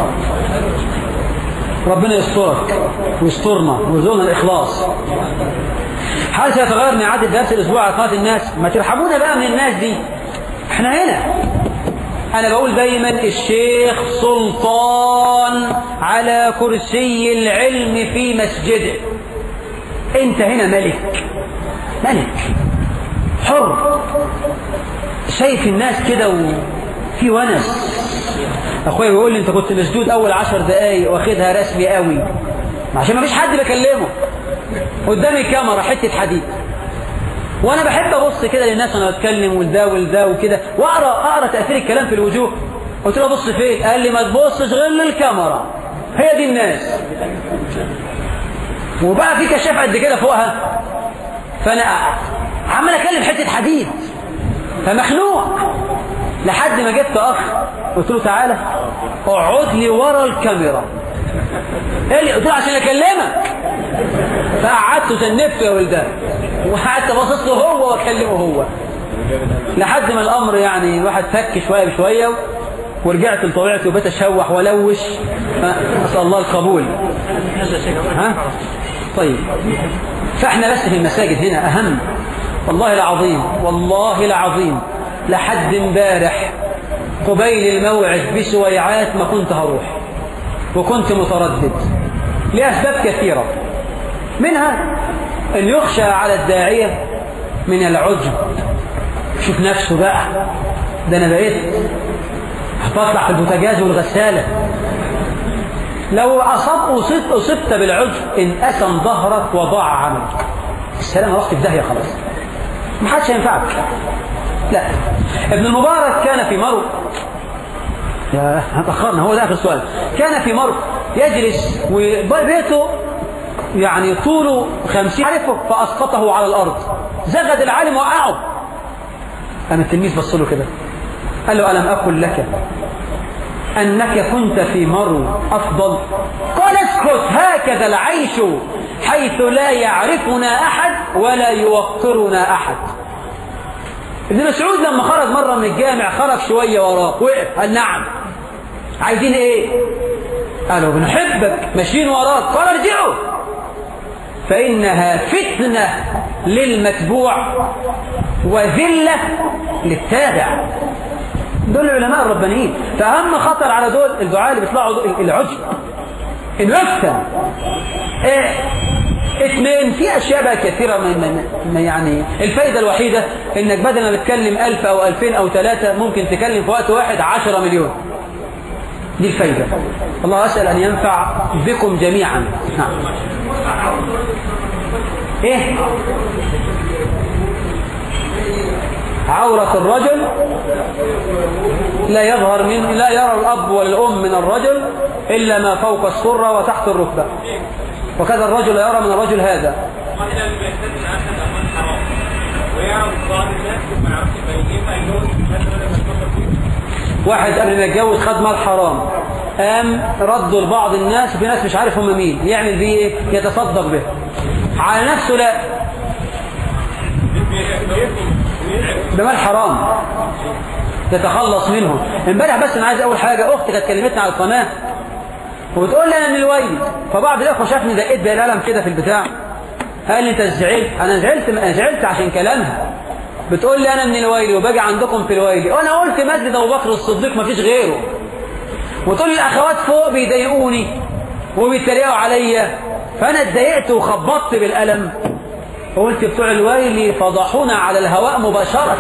ربنا يسترك ويسترنا ويرزقنا الإخلاص هل سيتغير ميعاد الدرس الأسبوع على قناة الناس ما ترحبونا بقى من الناس دي احنا هنا أنا بقول دايما الشيخ سلطان على كرسي العلم في مسجده انت هنا ملك ملك حر شايف الناس كده وفي ونس اخويا بيقول لي انت كنت مسدود اول عشر دقايق واخدها رسمي قوي عشان ما فيش حد بكلمه قدامي كاميرا حته حديد وانا بحب ابص كده للناس وانا بتكلم ولده ولده وكده واقرا اقرا تاثير الكلام في الوجوه قلت له بص فين قال لي ما تبصش غير للكاميرا هي دي الناس وبقى في كشاف قد كده فوقها فانا عمال اكلم حته حديد فمخنوق لحد ما جبت اخ قلت له تعالى اقعد لي ورا الكاميرا قال لي قلت له عشان اكلمك فقعدت وسنفته يا ولدان وقعدت باصص له هو واكلمه هو لحد ما الامر يعني الواحد فك شويه بشويه ورجعت لطبيعتي وبقيت اشوح والوش نسال الله القبول ها طيب فاحنا بس في المساجد هنا اهم والله العظيم والله العظيم لحد امبارح قبيل الموعد بسويعات ما كنت هروح وكنت متردد لأسباب كثيرة منها أن يخشى على الداعية من العجب شوف نفسه بقى ده أنا بقيت هتطلع في البوتاجاز والغسالة لو أصب أصبت, أصبت بالعجب إن أسم ظهرك وضاع عملك السلام رحت في داهية خلاص ما حدش ينفعك لا ابن المبارك كان في مرو يا تأخرنا هو ده آخر سؤال كان في مرو يجلس وبيته يعني طوله خمسين عرفه فأسقطه على الأرض زغد العالم وقعه أنا التلميذ بص له كده قال له ألم أقل لك أنك كنت في مرو أفضل قال اسكت هكذا العيش حيث لا يعرفنا أحد ولا يوقرنا أحد ابن مسعود لما خرج مرة من الجامع خرج شوية وراه وقف قال نعم عايزين ايه قالوا بنحبك ماشيين وراك قال ارجعوا فإنها فتنة للمتبوع وذلة للتابع دول العلماء الربانيين فأهم خطر على دول الدعاء اللي بيطلعوا العجب انه يفتن إيه اثنين في اشياء بقى كثيره من من يعني الفايده الوحيده انك بدل ما بتكلم ألف او ألفين او ثلاثة ممكن تكلم في وقت واحد عشرة مليون دي الفايده الله اسال ان ينفع بكم جميعا نعم ايه عورة الرجل لا يظهر من لا يرى الأب والأم من الرجل إلا ما فوق السرة وتحت الركبة وكذا الرجل يرى من الرجل هذا واحد قبل ما يتجوز خد مال حرام قام ردوا لبعض الناس في ناس مش عارف هم مين يعمل بيه ايه يتصدق به على نفسه لا ده مال حرام تتخلص منه امبارح بس انا عايز اول حاجه اختي كانت كلمتني على القناه وبتقول لي انا من الويل فبعض الاخوه شافني دقيت بيها القلم كده في البتاع قال لي انت زعلت انا زعلت انا زعلت عشان كلامها بتقول لي انا من الويل وباجي عندكم في الويل وانا قلت مسجد ابو بكر الصديق ما فيش غيره وتقول لي الاخوات فوق بيضايقوني وبيتريقوا عليا فانا اتضايقت وخبطت بالقلم قلت بتوع الويل فضحونا على الهواء مباشرة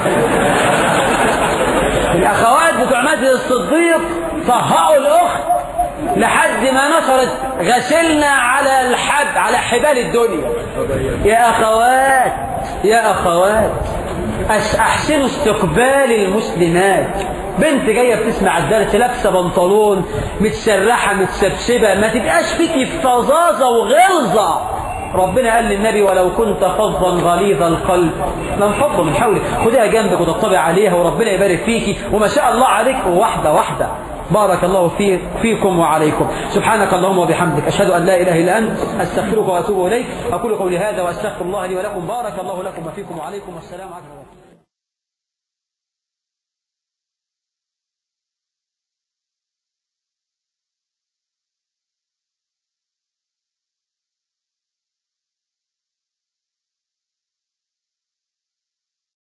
الأخوات بتوع مسجد الصديق طهقوا الأخت لحد ما نشرت غسلنا على الحد على حبال الدنيا يا أخوات يا أخوات أحسنوا استقبال المسلمات بنت جاية بتسمع الدرس لابسة بنطلون متسرحة متسبسبة ما تبقاش فيكي فظاظة وغلظة ربنا قال للنبي ولو كنت فظا غليظ القلب لانفضوا من حولك خدها جنبك وتطبع عليها وربنا يبارك فيكي وما شاء الله عليك واحدة واحدة بارك الله في فيكم وعليكم سبحانك اللهم وبحمدك أشهد أن لا إله إلا أنت أستغفرك وأتوب إليك أقول قولي هذا وأستغفر الله لي ولكم بارك الله لكم وفيكم وعليكم والسلام عليكم